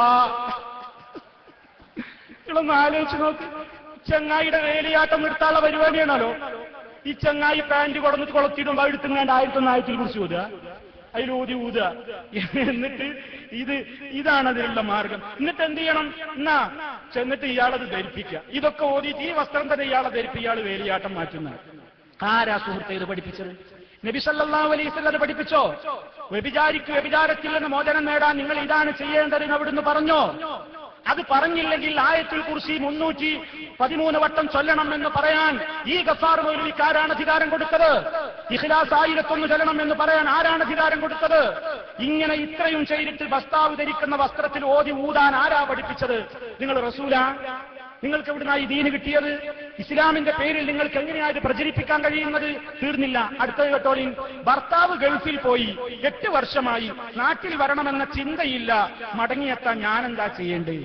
നിങ്ങളൊന്ന് ആലോചിച്ച് നോക്ക് ചങ്ങായിയുടെ വേലിയാട്ടം നിർത്താനുള്ള പരിപാടിയാണല്ലോ ഈ ചങ്ങായി പാന്റ് കൊടുന്നിട്ട് കൊളത്തിടുമ്പോ എടുത്തുങ്ങാണ്ട് ആയിരത്തി ആയിരത്തിൽ കുറിച്ച് ഊതുക അതിൽ ഊതി ഊതുക എന്നിട്ട് ഇത് ഇതാണ് അതിനുള്ള മാർഗം എന്നിട്ട് എന്ത് ചെയ്യണം എന്നാ ചെന്നിട്ട് ഇയാളത് ധരിപ്പിക്കുക ഇതൊക്കെ ഓതിയിട്ട് ഈ വസ്ത്രം തന്നെ ഇയാളെ ധരിപ്പിക്കുക ഇയാൾ വേലിയാട്ടം മാറ്റുന്ന ആരാ സുഹൃത്തെ ഇത് പഠിപ്പിച്ചത് നബി സല്ലല്ലാഹു അലൈഹി വസല്ലം അത് പഠിപ്പിച്ചോ വ്യഭിചാരിക്ക് വ്യഭിചാരത്തിൽ നിന്ന് മോചനം നേടാൻ നിങ്ങൾ ഇതാണ് ചെയ്യേണ്ടതെന്ന് അവിടുന്ന് പറഞ്ഞോ അത് പറഞ്ഞില്ലെങ്കിൽ ആയത്തുൽ കുർസി മുന്നൂറ്റി പതിമൂന്ന് വട്ടം ചൊല്ലണം എന്ന് പറയാൻ ഈ ഗഫാർ മൗലവിക്ക് ആരാണ് അധികാരം കൊടുത്തത് ഇഖ്ലാസ് ആയിരത്തൊന്ന് ചൊല്ലണം എന്ന് പറയാൻ ആരാണ് അധികാരം കൊടുത്തത് ഇങ്ങനെ ഇത്രയും ചെയ്തിട്ട് ഭസ്താവ് ധരിക്കുന്ന വസ്ത്രത്തിൽ ഓതി ഊതാൻ ആരാ പഠിപ്പിച്ചത് നിങ്ങൾ റസൂല നിങ്ങൾക്ക് എവിടുന്നാ ഈ ദീന് കിട്ടിയത് ഇസ്ലാമിന്റെ പേരിൽ നിങ്ങൾക്ക് എങ്ങനെയാ ഇത് പ്രചരിപ്പിക്കാൻ കഴിയുന്നത് തീർന്നില്ല അടുത്ത കേട്ടോളിൻ ഭർത്താവ് ഗൾഫിൽ പോയി എട്ട് വർഷമായി നാട്ടിൽ വരണമെന്ന ചിന്തയില്ല മടങ്ങിയെത്താൻ ഞാൻ എന്താ ചെയ്യേണ്ടേ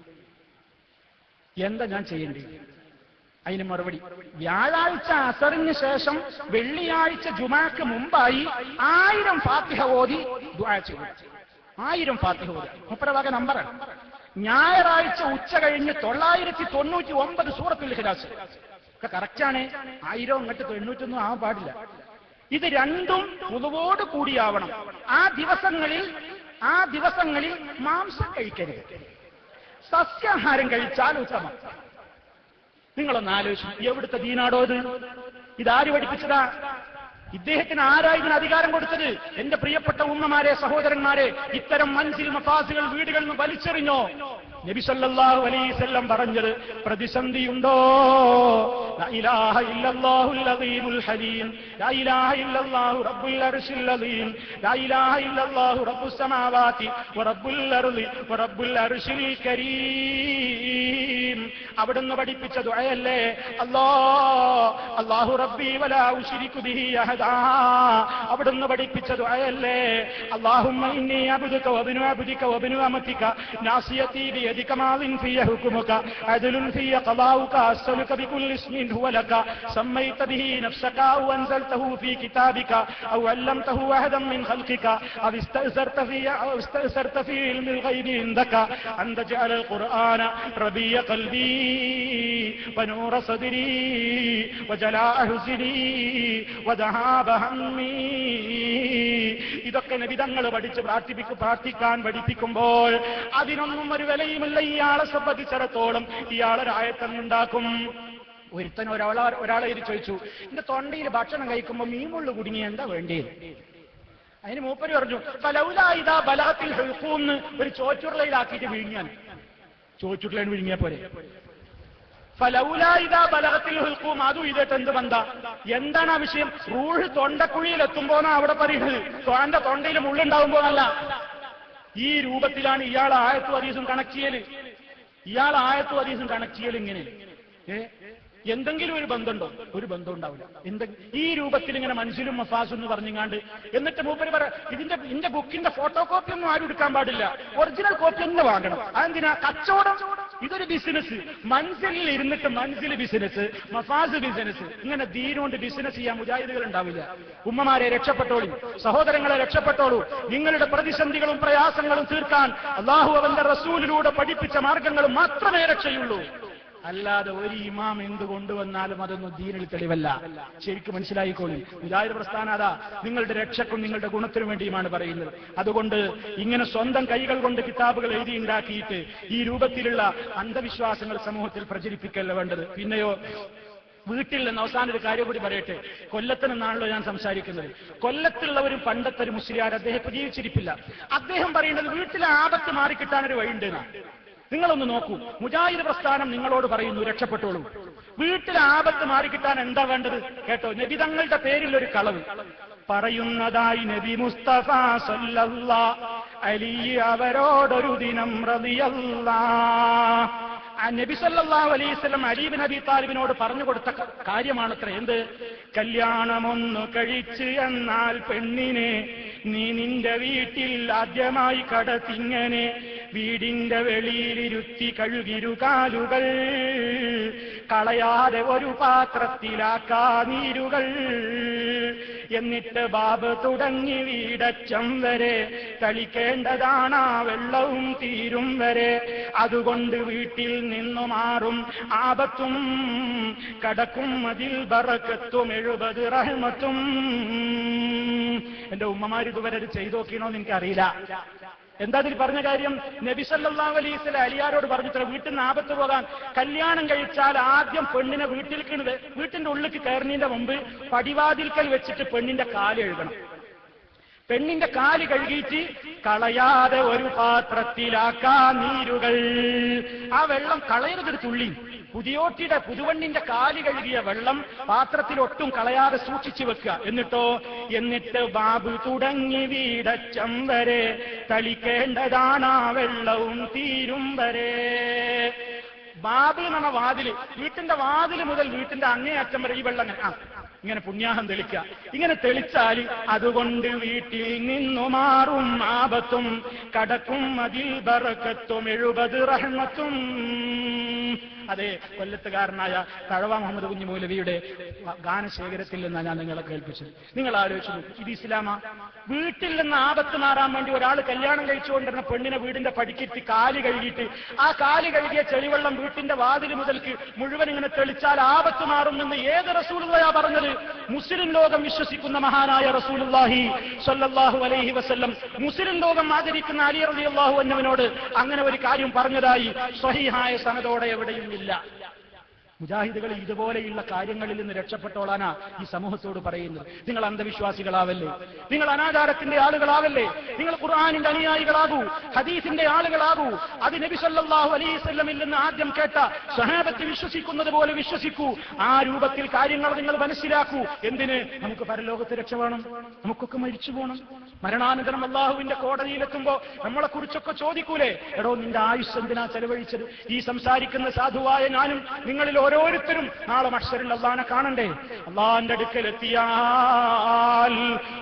എന്താ ഞാൻ ചെയ്യേണ്ടേ അതിന് മറുപടി വ്യാഴാഴ്ച അസറിന് ശേഷം വെള്ളിയാഴ്ച ജുമാക്ക് മുമ്പായി ആയിരം ഫാത്തിഹ ഓതി ദുആ ചെയ്തു ആയിരം ഫാത്തിഹ ഓതി മുപ്പര വക നമ്പറാണ് ഞായറാഴ്ച ഉച്ച കഴിഞ്ഞ് തൊള്ളായിരത്തി തൊണ്ണൂറ്റി ഒമ്പത് സൂറത്തുൽ ഹിലാസ് ഒക്കെ കറക്റ്റാണ് ആയിരം ഇങ്ങോട്ട് തൊണ്ണൂറ്റൊന്നും ആവാൻ പാടില്ല ഇത് രണ്ടും മുതുവോട് കൂടിയാവണം ആ ദിവസങ്ങളിൽ ആ ദിവസങ്ങളിൽ മാംസം കഴിക്കരുത് സസ്യാഹാരം കഴിച്ചാൽ ഉത്തമം നിങ്ങളൊന്ന് ആലോചിച്ചു എവിടുത്തെ ദീനാടോ ഇത് ഇതാര് പഠിപ്പിച്ചതാ ഇദ്ദേഹത്തിന് ആരാ ഇതിന് അധികാരം കൊടുത്തത് എന്റെ പ്രിയപ്പെട്ട ഉമ്മമാരെ സഹോദരന്മാരെ ഇത്തരം മൻസിൽ മഫാസുകൾ വീടുകളിൽ നിന്ന് വലിച്ചെറിഞ്ഞോ നബി സല്ലല്ലാഹു അലൈഹി വസല്ലം പറഞ്ഞത് പ്രതിസന്ധിയുണ്ടോ ലാ ഇലാഹ ഇല്ലല്ലാഹുൽ അദീമുൽ ഹലീം ലാ ഇലാഹ ഇല്ലല്ലാഹു റബ്ബുൽ അർശിൽ അദീം ലാ ഇലാഹ ഇല്ലല്ലാഹു റബ്ബുസ് സമാവാതി വറബ്ബുൽ അർളി വറബ്ബുൽ അർശിൽ കരീം അവിടുന്ന് പഠിപ്പിച്ച ദുആയല്ലേ അല്ലാ അല്ലാഹു റബ്ബി വലാ ഉശ്രികു ബിഹി അഹദാ അവിടുന്ന് പഠിപ്പിച്ച ദുആയല്ലേ അല്ലാഹുമ്മ ഇന്നി അബ്ദുക വബ്നു അബ്ദിക വബ്നു അമതിക നാസിയതി بيدك ماض في حكمك عدل في قضاؤك أسألك بكل اسم هو لك سميت به نفسك أو أنزلته في كتابك أو علمته أحدا من خلقك أو استأثرت في أو استأثرت في علم الغيب عندك أن تجعل القرآن ربيع قلبي ونور صدري وجلاء حزني وذهاب همي ഇതൊക്കെ നബിതങ്ങൾ പഠിച്ച് പ്രാർത്ഥിപ്പിക്കും പ്രാർത്ഥിക്കാൻ പഠിപ്പിക്കുമ്പോൾ അതിനൊന്നും ഒരു വിലയുമില്ല ഇയാളെ സംബന്ധിച്ചിടത്തോളം ഇയാളൊരായത്തന്നുണ്ടാക്കും ഒരുത്തൻ ഒരാളെ ഒരാളെ ഇത് ചോദിച്ചു എന്റെ തൊണ്ടയിൽ ഭക്ഷണം കഴിക്കുമ്പോൾ മീമുള്ളു കുടുങ്ങി എന്താ വേണ്ടിയത് അതിന് മൂപ്പര് പറഞ്ഞു "ഫലൗലാ ഇദാ ബലഗത്തിൽ ഹുൽഖൂംന്ന് ഒരു ചോറ്റുരുളയിലാക്കിയിട്ട് വിഴുങ്ങിയാൽ ചോറ്റുരുളയിൽ വിഴുങ്ങിയ പോലെ ഫലൗലാ ഇദാ ബലഗത്തിൽ ഹുൽഖൂം അതും ഇതായിട്ട് എന്ത് ബന്ധ എന്താണ് ആ വിഷയം റൂഹ് തൊണ്ടക്കുഴിയിൽ എത്തുമ്പോന്നാ അവിടെ പറയുന്നത് തൊണ്ട തൊണ്ടയിൽ മുള്ളുണ്ടാവുമ്പോന്നല്ല ഈ രൂപത്തിലാണ് ഇയാൾ ആയത്തും അതീസും കണക്ട് ചെയ്യല് ഇയാൾ ആയത്തും അതീസും കണക്ട് ചെയ്യൽ ഇങ്ങനെ ഏ എന്തെങ്കിലും ഒരു ബന്ധമുണ്ടോ ഒരു ബന്ധം ഉണ്ടാവില്ല എന്തെ ഈ രൂപത്തിൽ ഇങ്ങനെ മനസ്സിലും മഫാസും എന്ന് പറഞ്ഞിങ്ങാണ്ട് എന്നിട്ട് മൂപ്പര് പറ ഇതിന്റെ ഇതിന്റെ ബുക്കിന്റെ ഫോട്ടോ കോപ്പി ഒന്നും ആരും എടുക്കാൻ പാടില്ല ഒറിജിനൽ കോപ്പി തന്നെ വാങ്ങണം അതെന്തിനാ കച്ചവടം ഇതൊരു ബിസിനസ് മനസ്സിൽ ഇരുന്നിട്ട് മനസ്സിൽ ബിസിനസ് മഫാസ് ബിസിനസ് ഇങ്ങനെ ദീനുകൊണ്ട് ബിസിനസ് ചെയ്യാൻ മുജാഹിദുകൾ ഉണ്ടാവില്ല ഉമ്മമാരെ രക്ഷപ്പെട്ടോളൂ സഹോദരങ്ങളെ രക്ഷപ്പെട്ടോളൂ നിങ്ങളുടെ പ്രതിസന്ധികളും പ്രയാസങ്ങളും തീർക്കാൻ അള്ളാഹു അവന്റെ റസൂലിലൂടെ പഠിപ്പിച്ച മാർഗങ്ങളും മാത്രമേ രക്ഷയുള്ളൂ അല്ലാതെ ഒരു ഇമാം എന്ത് കൊണ്ടുവന്നാലും അതൊന്നും ദീനിൽ തെളിവല്ല ശരിക്കും മനസ്സിലായിക്കോളൂ മുജാഹിദ് പ്രസ്ഥാന അതാ നിങ്ങളുടെ രക്ഷക്കും നിങ്ങളുടെ ഗുണത്തിനും വേണ്ടിയുമാണ് പറയുന്നത് അതുകൊണ്ട് ഇങ്ങനെ സ്വന്തം കൈകൾ കൊണ്ട് കിതാബുകൾ എഴുതി ഉണ്ടാക്കിയിട്ട് ഈ രൂപത്തിലുള്ള അന്ധവിശ്വാസങ്ങൾ സമൂഹത്തിൽ പ്രചരിപ്പിക്കല്ല വേണ്ടത് പിന്നെയോ വീട്ടിൽ നിന്ന് അവസാനം ഒരു കാര്യം കൂടി പറയട്ടെ കൊല്ലത്ത് നിന്നാണല്ലോ ഞാൻ സംസാരിക്കുന്നത് കൊല്ലത്തുള്ള ഒരു പണ്ടത്തെ ഒരു മുസ്ലിയാർ അദ്ദേഹം ഇപ്പൊ ജീവിച്ചിരിപ്പില്ല അദ്ദേഹം പറയുന്നത് വീട്ടിലെ ആപത്ത് മാറിക്കിട്ടാൻ ഒരു വഴിയുണ്ട് നിങ്ങളൊന്ന് നോക്കൂ മുജാഹിദ് പ്രസ്ഥാനം നിങ്ങളോട് പറയുന്നു രക്ഷപ്പെട്ടോളൂ വീട്ടിലെ ആപത്ത് മാറിക്കിട്ടാൻ എന്താ വേണ്ടത് കേട്ടോ നബി തങ്ങളുടെ പേരിൽ ഒരു കളവ് പറയുന്നതായി നബി മുസ്തഫ സല്ലല്ലാ അലി അവരോടൊരു ദിനം റളിയല്ലാ ആ നബി സല്ലല്ലാഹു അലൈഹി വസല്ലം അലീബ് നബി താലിബിനോട് പറഞ്ഞു കൊടുത്ത ക- കാര്യമാണത്ര എന്ത് കല്യാണമൊന്നു കഴിച്ച് എന്നാൽ പെണ്ണിനെ നീ നിന്റെ വീട്ടിൽ ആദ്യമായി കടത്തിങ്ങനെ വീടിന്റെ വെളിയിലിരുത്തി കഴുകിരു കാലുകൾ കളയാതെ ഒരു പാത്രത്തിലാക്കാ നീരുകൾ എന്നിട്ട് ബാബ് തുടങ്ങി വീടച്ചം വരെ തളിക്കേണ്ടതാണ് ആ വെള്ളവും തീരും വരെ അതുകൊണ്ട് വീട്ടിൽ നിന്നു മാറും ആപത്തും കടക്കും അതിൽ ബറക്കത്തും എഴുപത് റഹ്മത്തും എന്റെ ഉമ്മമാർ ഇതുവരെ അത് ചെയ്തു നോക്കിയണോന്ന് എനിക്കറിയില്ല എന്താ അതിൽ പറഞ്ഞ കാര്യം നബി സല്ലല്ലാഹു അലൈഹി വസല്ലം അലിയാരോട് പറഞ്ഞിട്ട് വീട്ടിൽ നിന്ന് ആപത്ത് പോകാൻ കല്യാണം കഴിച്ചാൽ ആദ്യം പെണ്ണിനെ വീട്ടിൽ വീട്ടിന്റെ ഉള്ളിലേക്ക് കയറുന്നതിന്റെ മുമ്പ് പടിവാതിൽക്കൽ വെച്ചിട്ട് പെണ്ണിന്റെ കാല് എഴുതണം പെണ്ണിന്റെ കാല് കഴുകിയിട്ട് കളയാതെ ഒരു പാത്രത്തിലാക്കാ നീരുകൾ ആ വെള്ളം കളയരുതൊരു തുള്ളി പുതിയോട്ടിയുടെ പുതുവണ്ണിന്റെ കാല് കഴുകിയ വെള്ളം പാത്രത്തിൽ ഒട്ടും കളയാതെ സൂക്ഷിച്ചു വെക്കുക എന്നിട്ടോ എന്നിട്ട് ബാബു തുടങ്ങി വീടച്ചം വരെ തളിക്കേണ്ടതാണ് ആ വെള്ളവും തീരും വരെ ബാബ് എന്ന് പറഞ്ഞ വാതില് വീട്ടിന്റെ വാതില് മുതൽ വീട്ടിന്റെ അങ്ങേയറ്റം വരെ ഈ വെള്ളം ഇങ്ങനെ, ആ ഇങ്ങനെ പുണ്യാഹം തെളിക്കുക ഇങ്ങനെ തെളിച്ചാൽ അതുകൊണ്ട് വീട്ടിൽ നിന്നു മാറും ആപത്തും കടക്കും അതിൽ ബറക്കത്തും എഴുപത് റഹ്മത്തും അതെ കൊല്ലത്തുകാരനായ തഴവ മുഹമ്മദ് കുഞ്ഞു മൗലവിയുടെ ഗാനശേഖരത്തിൽ നിന്നാണ് ഞാൻ നിങ്ങളെ കേൾപ്പിച്ചത് നിങ്ങൾ ആലോചിച്ചു നോക്കൂ, ഇത് ഇസ്ലാമ വീട്ടിൽ നിന്ന് ആപത്ത് മാറാൻ വേണ്ടി ഒരാൾ കല്യാണം കഴിച്ചുകൊണ്ടിരുന്ന പെണ്ണിനെ വീടിന്റെ പടിക്കെത്തി കാല് കഴുകിയിട്ട് ആ കാല് കഴുകിയ ചെളിവെള്ളം വീട്ടിന്റെ വാതിൽ മുതൽക്ക് മുഴുവൻ ഇങ്ങനെ തെളിച്ചാൽ ആപത്ത് മാറുമെന്ന് ഏത് റസൂലുള്ളയാ പറഞ്ഞത് മുസ്ലിം ലോകം വിശ്വസിക്കുന്ന മഹാനായ റസൂലുള്ളാഹി സ്വല്ലല്ലാഹു അലൈഹി വസല്ലം മുസ്ലിം ലോകം ആദരിക്കുന്ന അലി റളിയല്ലാഹു അന്നവനോട് അങ്ങനെ ഒരു കാര്യം പറഞ്ഞതായി സ്വഹീഹായ സനതോടെ എവിടെയും ഇല്ല മുജാഹിദുകൾ ഇതുപോലെയുള്ള കാര്യങ്ങളിൽ നിന്ന് രക്ഷപ്പെട്ടോളാനാ ഈ സമൂഹത്തോട് പറയുന്നത് നിങ്ങൾ അന്ധവിശ്വാസികളാവല്ലേ നിങ്ങൾ അനാചാരത്തിന്റെ ആളുകളാവല്ലേ നിങ്ങൾ ഖുർആാനിന്റെ അനുയായികളാകൂ ഹദീസിന്റെ ആളുകളാകൂ അത് നബി സല്ലല്ലാഹു അലൈഹി വസല്ലമിൽ നിന്ന് ആദ്യം കേട്ട സഹാബത്ത് വിശ്വസിക്കുന്നത് പോലെ വിശ്വസിക്കൂ ആ രൂപത്തിൽ കാര്യങ്ങൾ നിങ്ങൾ മനസ്സിലാക്കൂ എന്തിന് നമുക്ക് പരലോകത്ത് രക്ഷ വേണം നമുക്കൊക്കെ മരിച്ചു പോകണം മരണാനന്തരം അള്ളാഹുവിന്റെ കോടതിയിലെത്തുമ്പോ നമ്മളെ കുറിച്ചൊക്കെ ചോദിക്കൂലേ എടോ നിന്റെ ആയുസ് എന്തിനാ ചെലവഴിച്ചത് ഈ സംസാരിക്കുന്ന സാധുവായ ഞാനും നിങ്ങളിൽ ഓരോരുത്തരും നാളെ മഷറിൽ അള്ളാനെ കാണണ്ടേ അള്ളാന്റെ അടുക്കലെത്തിയാൽ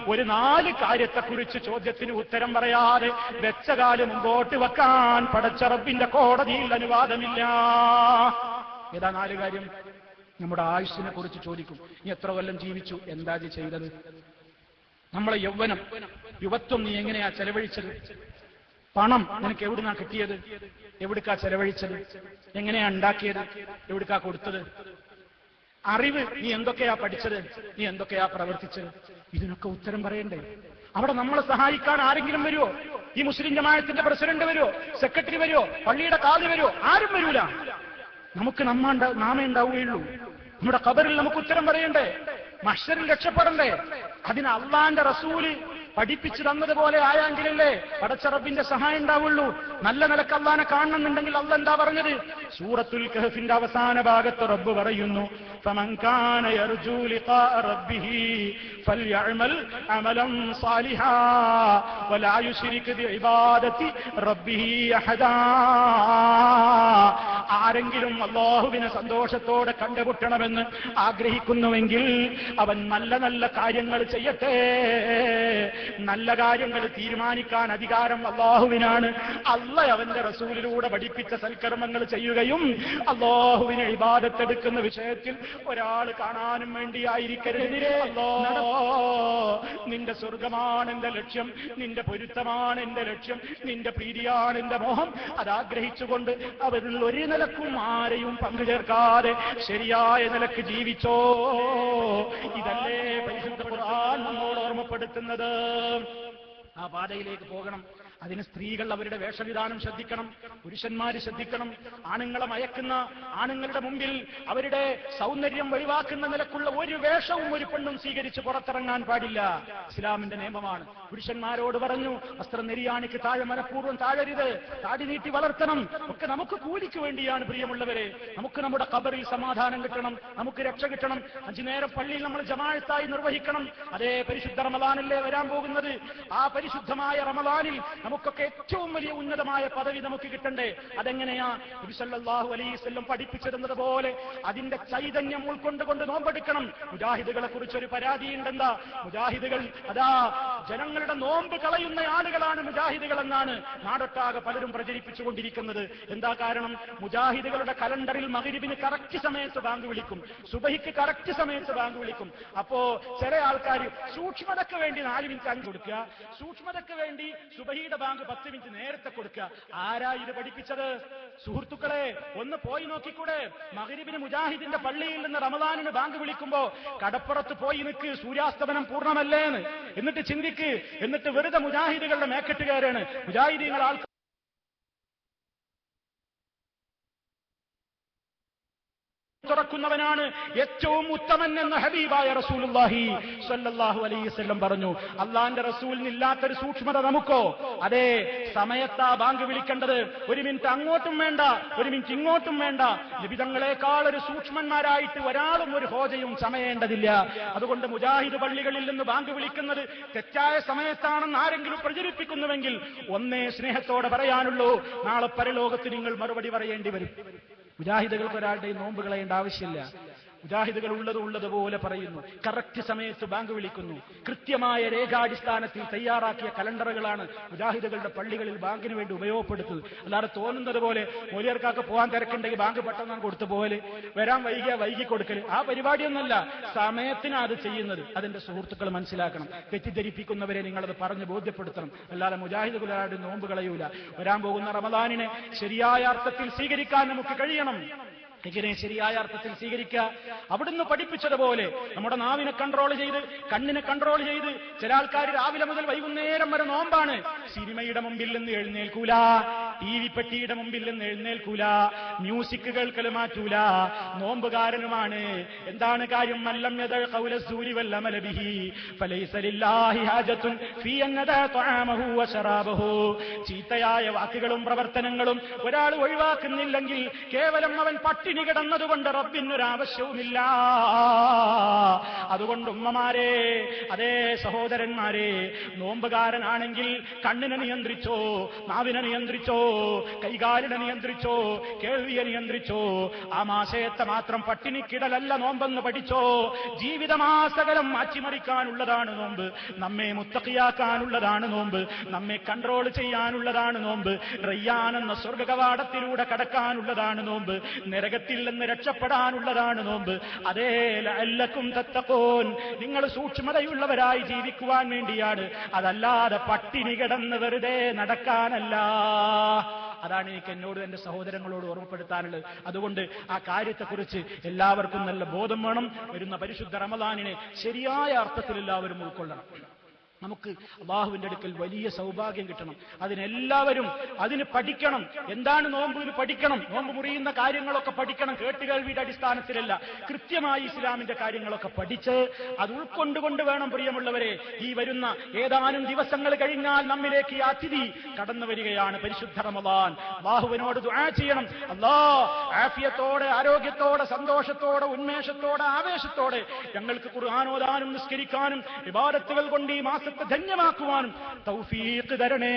ഒരു നാല് കാര്യത്തെക്കുറിച്ച് ചോദ്യത്തിന് ഉത്തരം പറയാതെ വെച്ച കാല് മുമ്പോട്ട് വെക്കാൻ പടച്ചറപ്പിന്റെ കോടതിയിൽ അനുവാദമില്ല ഏതാ നാല് കാര്യം നമ്മുടെ ആയുസ്സിനെ കുറിച്ച് ചോദിക്കും നീ എത്ര കൊല്ലം ജീവിച്ചു എന്താ ഇത് ചെയ്തത് നമ്മളെ യൗവനം യുവത്വം നീ എങ്ങനെയാ ചെലവഴിച്ചത് പണം നിനക്ക് എവിടുന്നാ കിട്ടിയത് എവിടുക്കാ ചെലവഴിച്ചത് എങ്ങനെയാ ഉണ്ടാക്കിയത് എവിടുക്കാ കൊടുത്തത് അറിവ് നീ എന്തൊക്കെയാ പഠിച്ചത് നീ എന്തൊക്കെയാ പ്രവർത്തിച്ചത് ഇതിനൊക്കെ ഉത്തരം പറയണ്ടേ അവിടെ നമ്മളെ സഹായിക്കാൻ ആരെങ്കിലും വരുമോ ഈ മുസ്ലിം ജമാഅത്തിന്റെ പ്രസിഡന്റ് വരുമോ സെക്രട്ടറി വരുമോ പള്ളിയുടെ കാതി വരുമോ ആരും വരൂല നമുക്ക് നമ്മ നാമേ ഉണ്ടാവുകയുള്ളൂ നമ്മുടെ കബറിൽ നമുക്ക് ഉത്തരം പറയണ്ടേ മഷറിൽ രക്ഷപ്പെടണ്ടേ അതിന് അള്ളാന്റെ റസൂല് പഠിപ്പിച്ചു തന്നതുപോലെ ആയെങ്കിലല്ലേ പടച്ചറബിന്റെ സഹായം ഉണ്ടാവുള്ളൂ നല്ല നിലക്ക് അള്ളാനെ കാണണമെന്നുണ്ടെങ്കിൽ അള്ള എന്താ പറഞ്ഞത് സൂറത്തുൽ കഹഫിന്റെ അവസാന ഭാഗത്ത് റബ്ബ് പറയുന്നു فمن كان يرجو لقاء ربه فليعمل عملا صالحا ولا يشرك بعبادة ربه أحدا ആരെങ്കിലും അള്ളാഹുവിനെ സന്തോഷത്തോടെ കണ്ടുമുട്ടണമെന്ന് ആഗ്രഹിക്കുന്നുവെങ്കിൽ അവൻ നല്ല നല്ല കാര്യങ്ങൾ ചെയ്യട്ടെ നല്ല കാര്യങ്ങൾ തീരുമാനിക്കാൻ അധികാരം അള്ളാഹുവിനാണ് അല്ല അവന്റെ റസൂലിലൂടെ പഠിപ്പിച്ച സൽക്കർമ്മങ്ങൾ ചെയ്യുകയും അള്ളാഹുവിനെ ഇബാദത്തെടുക്കുന്ന വിഷയത്തിൽ ഒരാൾ കാണാനും വേണ്ടിയായിരിക്കരുതെതിരെ അല്ലോ നിന്റെ സ്വർഗമാണ് എന്റെ ലക്ഷ്യം നിന്റെ പൊരുത്തമാണ് എന്റെ ലക്ഷ്യം നിന്റെ പ്രീതിയാണ് എന്റെ മോഹം അതാഗ്രഹിച്ചുകൊണ്ട് അവരിൽ ഒരു നിലക്കും ആരെയും പങ്കുചേർക്കാതെ ശരിയായ നിലക്ക് ജീവിച്ചോ ഇതല്ലേ പരിശുദ്ധ ഖുർആൻ നമ്മോട് ഓർമ്മപ്പെടുത്തുന്നത് ആ പാതയിലേക്ക് പോകണം അതിന് സ്ത്രീകൾ അവരുടെ വേഷവിധാനം ശ്രദ്ധിക്കണം പുരുഷന്മാര് ശ്രദ്ധിക്കണം ആണുങ്ങളെ മയക്കുന്ന ആണുങ്ങളുടെ മുമ്പിൽ അവരുടെ സൗന്ദര്യം വെളിവാക്കുന്ന നിലക്കുള്ള ഒരു വേഷവും ഒരു പെണ്ണും സ്വീകരിച്ച് പുറത്തിറങ്ങാൻ പാടില്ല ഇസ്ലാമിന്റെ നിയമമാണ് പുരുഷന്മാരോട് പറഞ്ഞു വസ്ത്രം നെരിയാണിക്ക് താഴെ മനഃപൂർവ്വം താഴരുത് താടി നീട്ടി വളർത്തണം ഒക്കെ നമുക്ക് കൂലിക്ക് വേണ്ടിയാണ് പ്രിയമുള്ളവരെ നമുക്ക് നമ്മുടെ കബറിൽ സമാധാനം കിട്ടണം നമുക്ക് രക്ഷ കിട്ടണം അഞ്ചു നേരം പള്ളിയിൽ നമ്മൾ ജമാഴത്തായി നിർവഹിക്കണം അതേ പരിശുദ്ധ റമദാനല്ലേ വരാൻ പോകുന്നത് ആ പരിശുദ്ധമായ റമദാനിൽ നമുക്കൊക്കെ ഏറ്റവും വലിയ ഉന്നതമായ പദവി നമുക്ക് കിട്ടണ്ടേ അതെങ്ങനെയാ നബിസല്ലാഹു അലൈവല്ലം പഠിപ്പിച്ചിരുന്നത് പോലെ അതിന്റെ ചൈതന്യം ഉൾക്കൊണ്ടുകൊണ്ട് നോമ്പെടുക്കണം മുജാഹിദുകളെ കുറിച്ചൊരു പരാതിയുണ്ടെന്താ മുജാഹിദുകൾ അതാ ജനങ്ങളുടെ നോമ്പ് കളയുന്ന ആളുകളാണ് മുജാഹിദുകൾ എന്നാണ് നാടൊട്ടാകെ പലരും പ്രചരിപ്പിച്ചുകൊണ്ടിരിക്കുന്നത് എന്താ കാരണം മുജാഹിദുകളുടെ കലണ്ടറിൽ മകരിബിന് കറക്റ്റ് സമയത്ത് ബാങ്ക് വിളിക്കും സുബഹിക്ക് കറക്റ്റ് സമയത്ത് ബാങ്ക് വിളിക്കും അപ്പോ ചില ആൾക്കാർ സൂക്ഷ്മതയ്ക്ക് വേണ്ടി നാല് മിനിറ്റ് അഞ്ച് കൊടുക്കുക സൂക്ഷ്മതയ്ക്ക് വേണ്ടി സുബഹിയുടെ ബാങ്ക് പത്ത് മിനിറ്റ് നേരത്തെ കൊടുക്കുക ആരാ ഇത് പഠിപ്പിച്ചത് സുഹൃത്തുക്കളെ ഒന്ന് പോയി നോക്കിക്കൂടെ മകരിബിന് മുജാഹിദിന്റെ പള്ളിയിൽ നിന്ന് റമദാനിന് ബാങ്ക് വിളിക്കുമ്പോ കടപ്പുറത്ത് പോയി നിൽക്ക് സൂര്യാസ്തമനം പൂർണ്ണമല്ലേന്ന് എന്നിട്ട് ചിന്തിക്ക് എന്നിട്ട് വെറുതെ മുജാഹിദുകളുടെ മേക്കെട്ടുകാരാണ് മുജാഹിദീങ്ങൾ ആൾ തുറക്കുന്നവനാണ് ഏറ്റവും ഉത്തമൻ എന്ന് ഹബീബായ റസൂലുള്ളാഹി സ്വല്ലല്ലാഹു അലൈഹി വസല്ലം പറഞ്ഞു അള്ളാന്റെ റസൂലിനില്ലാത്തൊരു സൂക്ഷ്മത നമുക്കോ അതെ സമയത്താ ബാങ്ക് വിളിക്കേണ്ടത് ഒരു മിനിറ്റ് അങ്ങോട്ടും വേണ്ട ഒരു മിനിറ്റ് ഇങ്ങോട്ടും വേണ്ട നിബിതങ്ങളെക്കാൾ ഒരു സൂക്ഷ്മന്മാരായിട്ട് ഒരാളും ഒരു ഹോജയും ചമയേണ്ടതില്ല അതുകൊണ്ട് മുജാഹിദ് പള്ളികളിൽ നിന്ന് ബാങ്ക് വിളിക്കുന്നത് തെറ്റായ സമയത്താണെന്ന് ആരെങ്കിലും പ്രചരിപ്പിക്കുന്നുവെങ്കിൽ ഒന്നേ സ്നേഹത്തോടെ പറയാനുള്ളൂ നാളെ പരലോകത്ത് നിങ്ങൾ മറുപടി പറയേണ്ടി വരും മുജാഹിദുകൾക്ക് ഒരാളുടെയും നോമ്പ് കളയേണ്ട ആവശ്യമില്ല മുജാഹിദുകൾ ഉള്ളത് ഉള്ളതുപോലെ പറയുന്നു കറക്റ്റ് സമയത്ത് ബാങ്ക് വിളിക്കുന്നു കൃത്യമായ രേഖാടിസ്ഥാനത്തിൽ തയ്യാറാക്കിയ കലണ്ടറുകളാണ് മുജാഹിദുകളുടെ പള്ളികളിൽ ബാങ്കിന് വേണ്ടി ഉപയോഗപ്പെടുത്തുന്നത് അല്ലാതെ തോന്നുന്നത് പോലെ മൂലിയർക്കാർക്ക് പോകാൻ തിരക്കുണ്ടെങ്കിൽ ബാങ്ക് പെട്ടെന്ന് കൊടുത്തു പോലെ വരാൻ വൈകിയ വൈകി കൊടുക്കൽ ആ പരിപാടിയൊന്നുമല്ല സമയത്തിനാണ് അത് ചെയ്യുന്നത് അതിന്റെ സുഹൃത്തുക്കൾ മനസ്സിലാക്കണം തെറ്റിദ്ധരിപ്പിക്കുന്നവരെ നിങ്ങളത് പറഞ്ഞ് ബോധ്യപ്പെടുത്തണം അല്ലാതെ മുജാഹിദുകളാരുടെ നോമ്പ് കളയൂല വരാൻ പോകുന്ന റമദാനിനെ ശരിയായ അർത്ഥത്തിൽ സ്വീകരിക്കാൻ നമുക്ക് കഴിയണം എങ്ങനെ ശരിയായ അർത്ഥത്തിൽ സ്വീകരിക്കുക അവിടുന്ന് പഠിപ്പിച്ചതുപോലെ നമ്മുടെ നാവിനെ കൺട്രോൾ ചെയ്ത് കണ്ണിനെ കൺട്രോൾ ചെയ്ത് ചില ആൾക്കാർ രാവിലെ മുതൽ വൈകുന്നേരം വരെ നോമ്പാണ് സിനിമയുടെ മുമ്പിൽ നിന്ന് എഴുന്നേൽക്കൂല ടി വി പെട്ടിയുടെ മുമ്പിൽ നിന്ന് എഴുന്നേൽക്കൂല മ്യൂസിക് കേൾക്കൽ മാറ്റൂല നോമ്പുകാരനുമാണ് എന്താണ് കാര്യം മല്ലം യദ ഖൗല സൂരി വല്ലമല ബിഹി ഫലൈസ ലില്ലാഹി ഹാജത്തുൻ ഫീ അന്നദ തആമഹു വശറാബഹു ചീത്തയായ വാക്കുകളും പ്രവർത്തനങ്ങളും ഒരാൾ ഒഴിവാക്കുന്നില്ലെങ്കിൽ കേവലം അവൻ പട്ടിണി കിടന്നതുകൊണ്ട് റബ്ബിനൊരാവശ്യവുമില്ല അതുകൊണ്ട് ഉമ്മമാരെ അതേ സഹോദരന്മാരെ നോമ്പുകാരനാണെങ്കിൽ കണ്ണിനെ നിയന്ത്രിച്ചോ നാവിനെ നിയന്ത്രിച്ചോ കൈകാലിനെ നിയന്ത്രിച്ചോ കേൾവിയെ നിയന്ത്രിച്ചോ ആ മാസയത്തെ മാത്രം പട്ടിണിക്കിടലല്ല നോമ്പെന്ന് പഠിച്ചോ ജീവിതമാസകലം മാറ്റിമറിക്കാനുള്ളതാണ് നോമ്പ് നമ്മെ മുത്തക്കിയാക്കാനുള്ളതാണ് നോമ്പ് നമ്മെ കൺട്രോൾ ചെയ്യാനുള്ളതാണ് നോമ്പ് റയ്യാൻ എന്ന സ്വർഗ കവാടത്തിലൂടെ കടക്കാനുള്ളതാണ് നോമ്പ് നരകത്തിൽ നിന്ന് രക്ഷപ്പെടാനുള്ളതാണ് നോമ്പ് അതേ ലഅല്ലക്കും തത്തക്കോൻ നിങ്ങൾ സൂക്ഷ്മതയുള്ളവരായി ജീവിക്കുവാൻ വേണ്ടിയാണ് അതല്ലാതെ പട്ടിണി കിടന്ന് വെറുതെ നടക്കാനല്ല അതാണ് എനിക്ക് എന്നോട് എന്റെ സഹോദരങ്ങളോട് ഓർമ്മപ്പെടുത്താനുള്ളത് അതുകൊണ്ട് ആ കാര്യത്തെക്കുറിച്ച് എല്ലാവർക്കും നല്ല ബോധം വേണം വരുന്ന പരിശുദ്ധ റമദാനിനെ ശരിയായ അർത്ഥത്തിൽ എല്ലാവരും ഉൾക്കൊള്ളണം നമുക്ക് അള്ളാഹുവിന്റെ അടുക്കൽ വലിയ സൗഭാഗ്യം കിട്ടണം അതിനെല്ലാവരും അതിന് പഠിക്കണം എന്താണ് നോമ്പിന് പഠിക്കണം നോമ്പ് മുറിയുന്ന കാര്യങ്ങളൊക്കെ പഠിക്കണം കേട്ടുകേൾവിയുടെ അടിസ്ഥാനത്തിലല്ല കൃത്യമായി ഇസ്ലാമിന്റെ കാര്യങ്ങളൊക്കെ പഠിച്ച് അത് ഉൾക്കൊണ്ടുകൊണ്ട് വേണം പ്രിയമുള്ളവരെ ഈ വരുന്ന ഏതാനും ദിവസങ്ങൾ കഴിഞ്ഞാൽ നമ്മിലേക്ക് ഈ അതിഥി കടന്നു വരികയാണ് പരിശുദ്ധ റമദാൻ അള്ളാഹുവിനോട് ദുആ ചെയ്യണം അല്ലാ ആഫിയത്തോടെ ആരോഗ്യത്തോടെ സന്തോഷത്തോടെ ഉന്മേഷത്തോടെ ആവേശത്തോടെ ഞങ്ങൾക്ക് ഖുർആാനോദാനും നിസ്കരിക്കാനും വിവാദത്തുകൾ കൊണ്ട് ഈ മാസത്തെ ധന്യമാക്കുവാനും തൗഫീഖ് തരണേ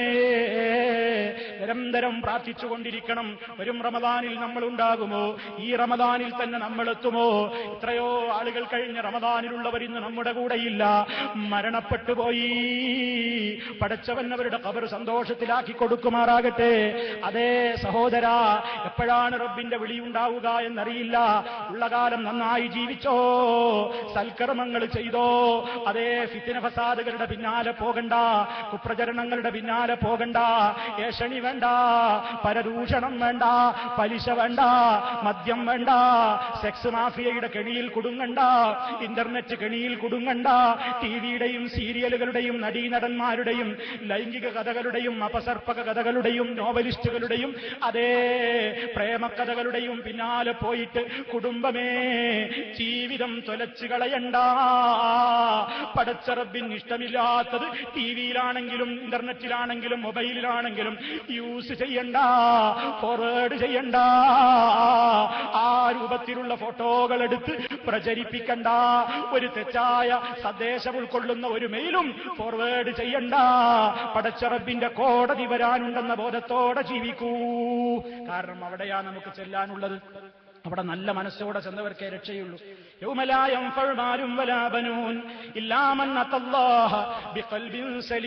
നിരന്തരം പ്രാർത്ഥിച്ചുകൊണ്ടിരിക്കണം വരും റമദാനിൽ നമ്മൾ ഉണ്ടാകുമോ ഈ റമദാനിൽ തന്നെ നമ്മൾ എത്തുമോ എത്രയോ ആളുകൾ കഴിഞ്ഞ റമദാനിലുള്ളവർ ഇന്ന് നമ്മുടെ കൂടെയില്ല മരണപ്പെട്ടു പോയി പടച്ചവൻ അവരുടെ കബർ സന്തോഷത്തിലാക്കി കൊടുക്കുമാറാകട്ടെ അതേ സഹോദര എപ്പോഴാണ് റബ്ബിന്റെ വിളിയുണ്ടാവുക എന്നറിയില്ല ഉള്ള കാലം നന്നായി ജീവിച്ചോ സൽക്കർമ്മങ്ങൾ ചെയ്തോ അതേ ഫിത്തിന ഫസാദുകളുടെ പിന്നാലെ പോകണ്ട കുപ്രചരണങ്ങളുടെ പിന്നാലെ പോകണ്ട ഏഷണി വേണ്ട പരദൂഷണം വേണ്ട പലിശ വേണ്ട മദ്യം വേണ്ട സെക്സ് മാഫിയയുടെ കെണിയിൽ കുടുങ്ങണ്ട ഇന്റർനെറ്റ് കെണിയിൽ കുടുങ്ങണ്ട ടിവിയുടെയും സീരിയലുകളുടെയും നടീനടന്മാരുടെയും ലൈംഗിക കഥകളുടെയും അപസർപ്പക കഥകളുടെയും നോവലിസ്റ്റുകളുടെയും അതേ പ്രേമകഥകളുടെയും പിന്നാലെ പോയിട്ട് കുടുംബമേ ജീവിതം തൊലച്ചു കളയണ്ട പടച്ചറബിന് ഇഷ്ടമില്ലാത്തത് ടി വിയിലാണെങ്കിലും ഇന്റർനെറ്റിലാണെങ്കിലും മൊബൈലിലാണെങ്കിലും യൂസ് ചെയ്യണ്ട ഫോർവേഡ് ചെയ്യണ്ട ആ രൂപത്തിലുള്ള ഫോട്ടോകൾ എടുത്ത് പ്രചരിപ്പിക്കണ്ട ഒരു തെറ്റായ സന്ദേശം ഉൾക്കൊള്ളുന്ന ഒരു മെയിലും ഫോർവേഡ് ചെയ്യണ്ട പടച്ചറബിന്റെ കോടതി വരാനുണ്ടെന്ന ബോധത്തോടെ ജീവിക്കൂ കാരണം അവിടെയാ നമുക്ക് ചെല്ലാനുള്ളത് അവിടെ നല്ല മനസ്സോടെ ചെന്നവർക്കേ രക്ഷയുള്ളൂ യൗമലായം ഫൾമാരും വലാബനൂൻ ഇല്ലാമൻ അത്തല്ലാഹ ബിഖൽബിൻ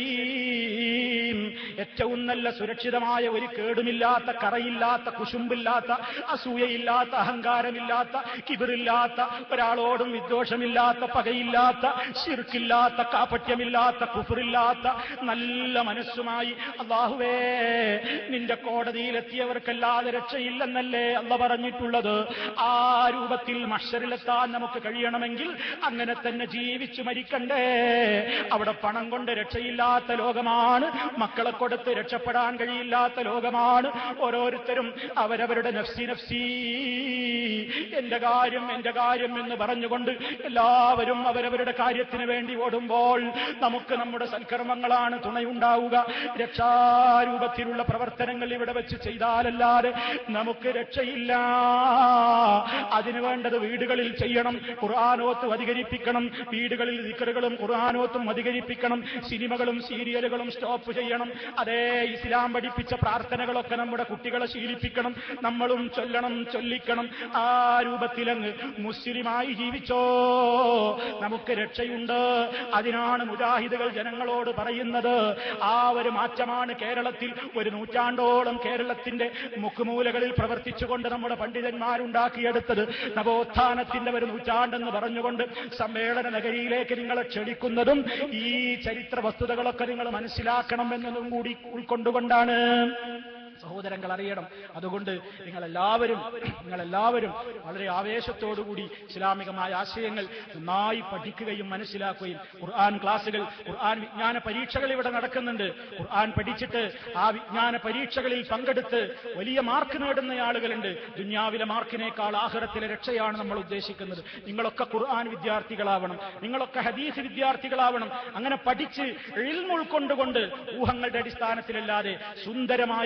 സലീം ഏറ്റവും നല്ല സുരക്ഷിതമായ ഒരു കേടുമില്ലാത്ത കറയില്ലാത്ത കുശുമ്പില്ലാത്ത അസൂയയില്ലാത്ത അഹങ്കാരമില്ലാത്ത കിബിറില്ലാത്ത ഒരാളോടും വിദ്വേഷമില്ലാത്ത പകയില്ലാത്ത ശിർക്കില്ലാത്ത കാപട്യമില്ലാത്ത കുഫറില്ലാത്ത നല്ല മനസ്സുമായി അള്ളാഹുവേ നിന്റെ കോടതിയിലെത്തിയവർക്കല്ലാതെ രക്ഷയില്ലെന്നല്ലേ അല്ല പറഞ്ഞിട്ടുള്ളത് ആ രൂപത്തിൽ മഷറിലെത്താൻ നമുക്ക് കഴിയണമെങ്കിൽ അങ്ങനെ തന്നെ ജീവിച്ചു മരിക്കണ്ടേ അവിടെ പണം കൊണ്ട് രക്ഷയില്ലാത്ത ലോകമാണ് മക്കളെ കൊടുത്ത് രക്ഷപ്പെടാൻ കഴിയില്ലാത്ത ലോകമാണ് ഓരോരുത്തരും അവരവരുടെ നഫ്സി നഫ്സി എന്റെ കാര്യം എന്റെ കാര്യം എന്ന് പറഞ്ഞുകൊണ്ട് എല്ലാവരും അവരവരുടെ കാര്യത്തിന് വേണ്ടി ഓടുമ്പോൾ നമുക്ക് നമ്മുടെ സൽക്കർമ്മങ്ങളാണ് തുണയുണ്ടാവുക രക്ഷാരൂപത്തിലുള്ള പ്രവർത്തനങ്ങൾ ഇവിടെ വെച്ച് ചെയ്താലല്ലാതെ നമുക്ക് രക്ഷയില്ല അതിനു വേണ്ടത് വീടുകളിൽ ചെയ്യണം ഖുർആാനോത്ത് അധികരിപ്പിക്കണം വീടുകളിൽ ദിക്കറുകളും ഖുർആാനോത്തും അധികരിപ്പിക്കണം സിനിമകളും സീരിയലുകളും സ്റ്റോപ്പ് ചെയ്യണം അതേ ഇസ്ലാം പഠിപ്പിച്ച പ്രാർത്ഥനകളൊക്കെ നമ്മുടെ കുട്ടികളെ ശീലിപ്പിക്കണം നമ്മളും ചൊല്ലണം ചൊല്ലിക്കണം ആ രൂപത്തിലങ്ങ് മുസ്ലിമായി ജീവിച്ചോ നമുക്ക് രക്ഷയുണ്ട് അതിനാണ് മുജാഹിദുകൾ ജനങ്ങളോട് പറയുന്നത് ആ ഒരു മാറ്റമാണ് കേരളത്തിൽ ഒരു നൂറ്റാണ്ടോളം കേരളത്തിന്റെ മുക്കുമൂലകളിൽ പ്രവർത്തിച്ചുകൊണ്ട് നമ്മുടെ പണ്ഡിതന്മാരുണ്ടാക്കിയെടുത്തത് നവോത്ഥാനത്തിന്റെ ഒരു നൂറ്റാണ്ടെന്ന് പറഞ്ഞുകൊണ്ട് സമ്മേളന നഗരിയിലേക്ക് നിങ്ങളെ ക്ഷണിക്കുന്നതും ഈ ചരിത്ര വസ്തുതകളൊക്കെ നിങ്ങൾ മനസ്സിലാക്കണം എന്നതും കൂടി ഉൾക്കൊണ്ടുകൊണ്ടാണ് സഹോദരങ്ങൾ അറിയണം അതുകൊണ്ട് നിങ്ങളെല്ലാവരും നിങ്ങളെല്ലാവരും വളരെ ആവേശത്തോടുകൂടി ഇസ്ലാമികമായ ആശയങ്ങൾ നന്നായി പഠിക്കുകയും മനസ്സിലാക്കുകയും ഖുർആൻ ക്ലാസുകൾ ഖുർആൻ വിജ്ഞാന പരീക്ഷകൾ ഇവിടെ നടക്കുന്നുണ്ട് ഖുർആൻ പഠിച്ചിട്ട് ആ വിജ്ഞാന പരീക്ഷകളിൽ പങ്കെടുത്ത് വലിയ മാർക്ക് നേടുന്ന ആളുകളുണ്ട് ദുന്യാവിലെ മാർക്കിനേക്കാൾ ആഹ്റത്തിലെ രക്ഷയാണ് നമ്മൾ ഉദ്ദേശിക്കുന്നത് നിങ്ങളൊക്കെ ഖുർആൻ വിദ്യാർത്ഥികളാവണം നിങ്ങളൊക്കെ ഹദീസ് വിദ്യാർത്ഥികളാവണം അങ്ങനെ പഠിച്ച് ഇൽമ ഉൾക്കൊണ്ടുകൊണ്ട് ഊഹങ്ങളുടെ അടിസ്ഥാനത്തിലല്ലാതെ സുന്ദരമായ ഇസ്ലാം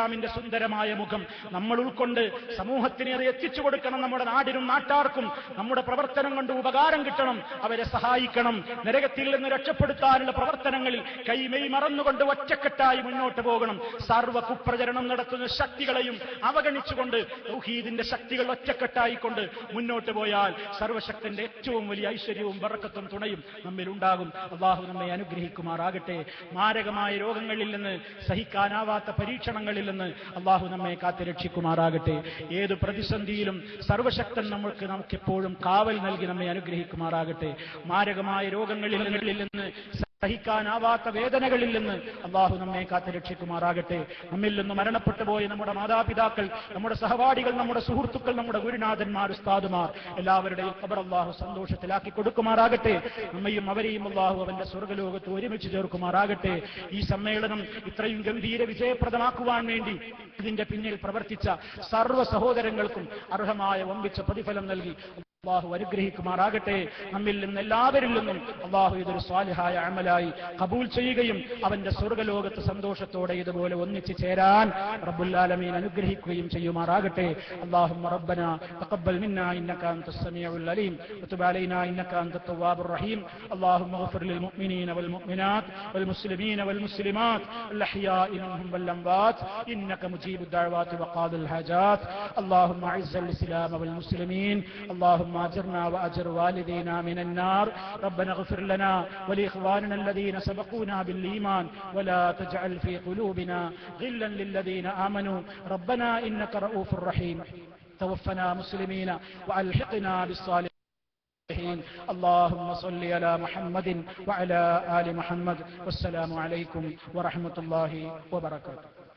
ഇസ്ലാമിന്റെ സുന്ദരമായ മുഖം നമ്മൾ ഉൾക്കൊണ്ട് സമൂഹത്തിന് അത് എത്തിച്ചു കൊടുക്കണം നമ്മുടെ നാടിനും നാട്ടാർക്കും നമ്മുടെ പ്രവർത്തനം കൊണ്ട് ഉപകാരം കിട്ടണം അവരെ സഹായിക്കണം നരകത്തിൽ നിന്ന് രക്ഷപ്പെടുത്താനുള്ള പ്രവർത്തനങ്ങളിൽ കൈമെയ് മറന്നുകൊണ്ട് ഒറ്റക്കെട്ടായി മുന്നോട്ട് പോകണം സർവ്വ കുപ്രചരണം നടത്തുന്ന ശക്തികളെയും അവഗണിച്ചുകൊണ്ട് തൗഹീദിന്റെ ശക്തികൾ ഒറ്റക്കെട്ടായിക്കൊണ്ട് മുന്നോട്ട് പോയാൽ സർവശക്തന്റെ ഏറ്റവും വലിയ ഐശ്വര്യവും ബറക്കത്തും തുണയും നമ്മിൽ ഉണ്ടാകും അള്ളാഹു നമ്മെ അനുഗ്രഹിക്കുമാറാകട്ടെ മാരകമായ രോഗങ്ങളിൽ നിന്ന് സഹിക്കാനാവാത്ത പരീക്ഷണങ്ങളിൽ നിന്ന് അള്ളാഹു നമ്മെ കാത്തുരക്ഷിക്കുമാറാകട്ടെ ഏത് പ്രതിസന്ധിയിലും സർവശക്തൻ നമ്മൾക്ക് നമുക്കെപ്പോഴും കാവൽ നൽകി നമ്മെ അനുഗ്രഹിക്കുമാറാകട്ടെ മാരകമായ രോഗങ്ങളിൽ നിന്ന് സഹിക്കാനാവാത്ത വേദനകളിൽ നിന്ന് അള്ളാഹു നമ്മെ കാത്തു രക്ഷിക്കുമാറാകട്ടെ നമ്മിൽ നിന്ന് മരണപ്പെട്ടു പോയ നമ്മുടെ മാതാപിതാക്കൾ നമ്മുടെ സഹപാഠികൾ നമ്മുടെ സുഹൃത്തുക്കൾ നമ്മുടെ ഗുരുനാഥന്മാർ ഉസ്താദുമാർ എല്ലാവരുടെയും ഖബർ അള്ളാഹു സന്തോഷത്തിലാക്കി കൊടുക്കുമാറാകട്ടെ നമ്മയും അവരെയും അള്ളാഹു അവന്റെ സ്വർഗ്ഗലോകത്ത് ഒരുമിച്ച് ചേർക്കുമാറാകട്ടെ ഈ സമ്മേളനം ഇത്രയും ഗംഭീര വിജയപ്രദമാക്കുവാൻ വേണ്ടി ഇതിന്റെ പിന്നിൽ പ്രവർത്തിച്ച സർവ്വ സഹോദരങ്ങൾക്കും അർഹമായ വമ്പിച്ച പ്രതിഫലം നൽകി അള്ളാഹു അനുഗ്രഹിക്കുമാറാകട്ടെ നമ്മിൽ നിന്ന് എല്ലാവരിൽ നിന്നും അള്ളാഹു ഇതൊരു സ്വാലിഹായ അമലായി കബൂൽ ചെയ്യുകയും അവന്റെ സ്വർഗലോകത്ത് സന്തോഷത്തോടെ ഇതുപോലെ ഒന്നിച്ചു ചേരാൻ റബ്ബുല്ലാലമീൻ അനുഗ്രഹിക്കുകയും ചെയ്യുമാറാകട്ടെ اللهم ربنا تقبل منا انك انت السميع العليم وتب علينا انك انت التواب الرحيم اللهم اغفر للمؤمنين والمؤمنات والمسلمين والمسلمات الاحياء منهم والاموات انك مجيب الدعوات وقاضي الحاجات اللهم اعز الاسلام والمسلمين اللهم اجرنا واجر والدينا من النار ربنا اغفر لنا ولاخواننا الذين سبقونا بالايمان ولا تجعل في قلوبنا غلا للذين امنوا ربنا انك رؤوف رحيم توفنا مسلمين والحقنا بالصالحين اللهم صل على محمد وعلى ال محمد والسلام عليكم ورحمه الله وبركاته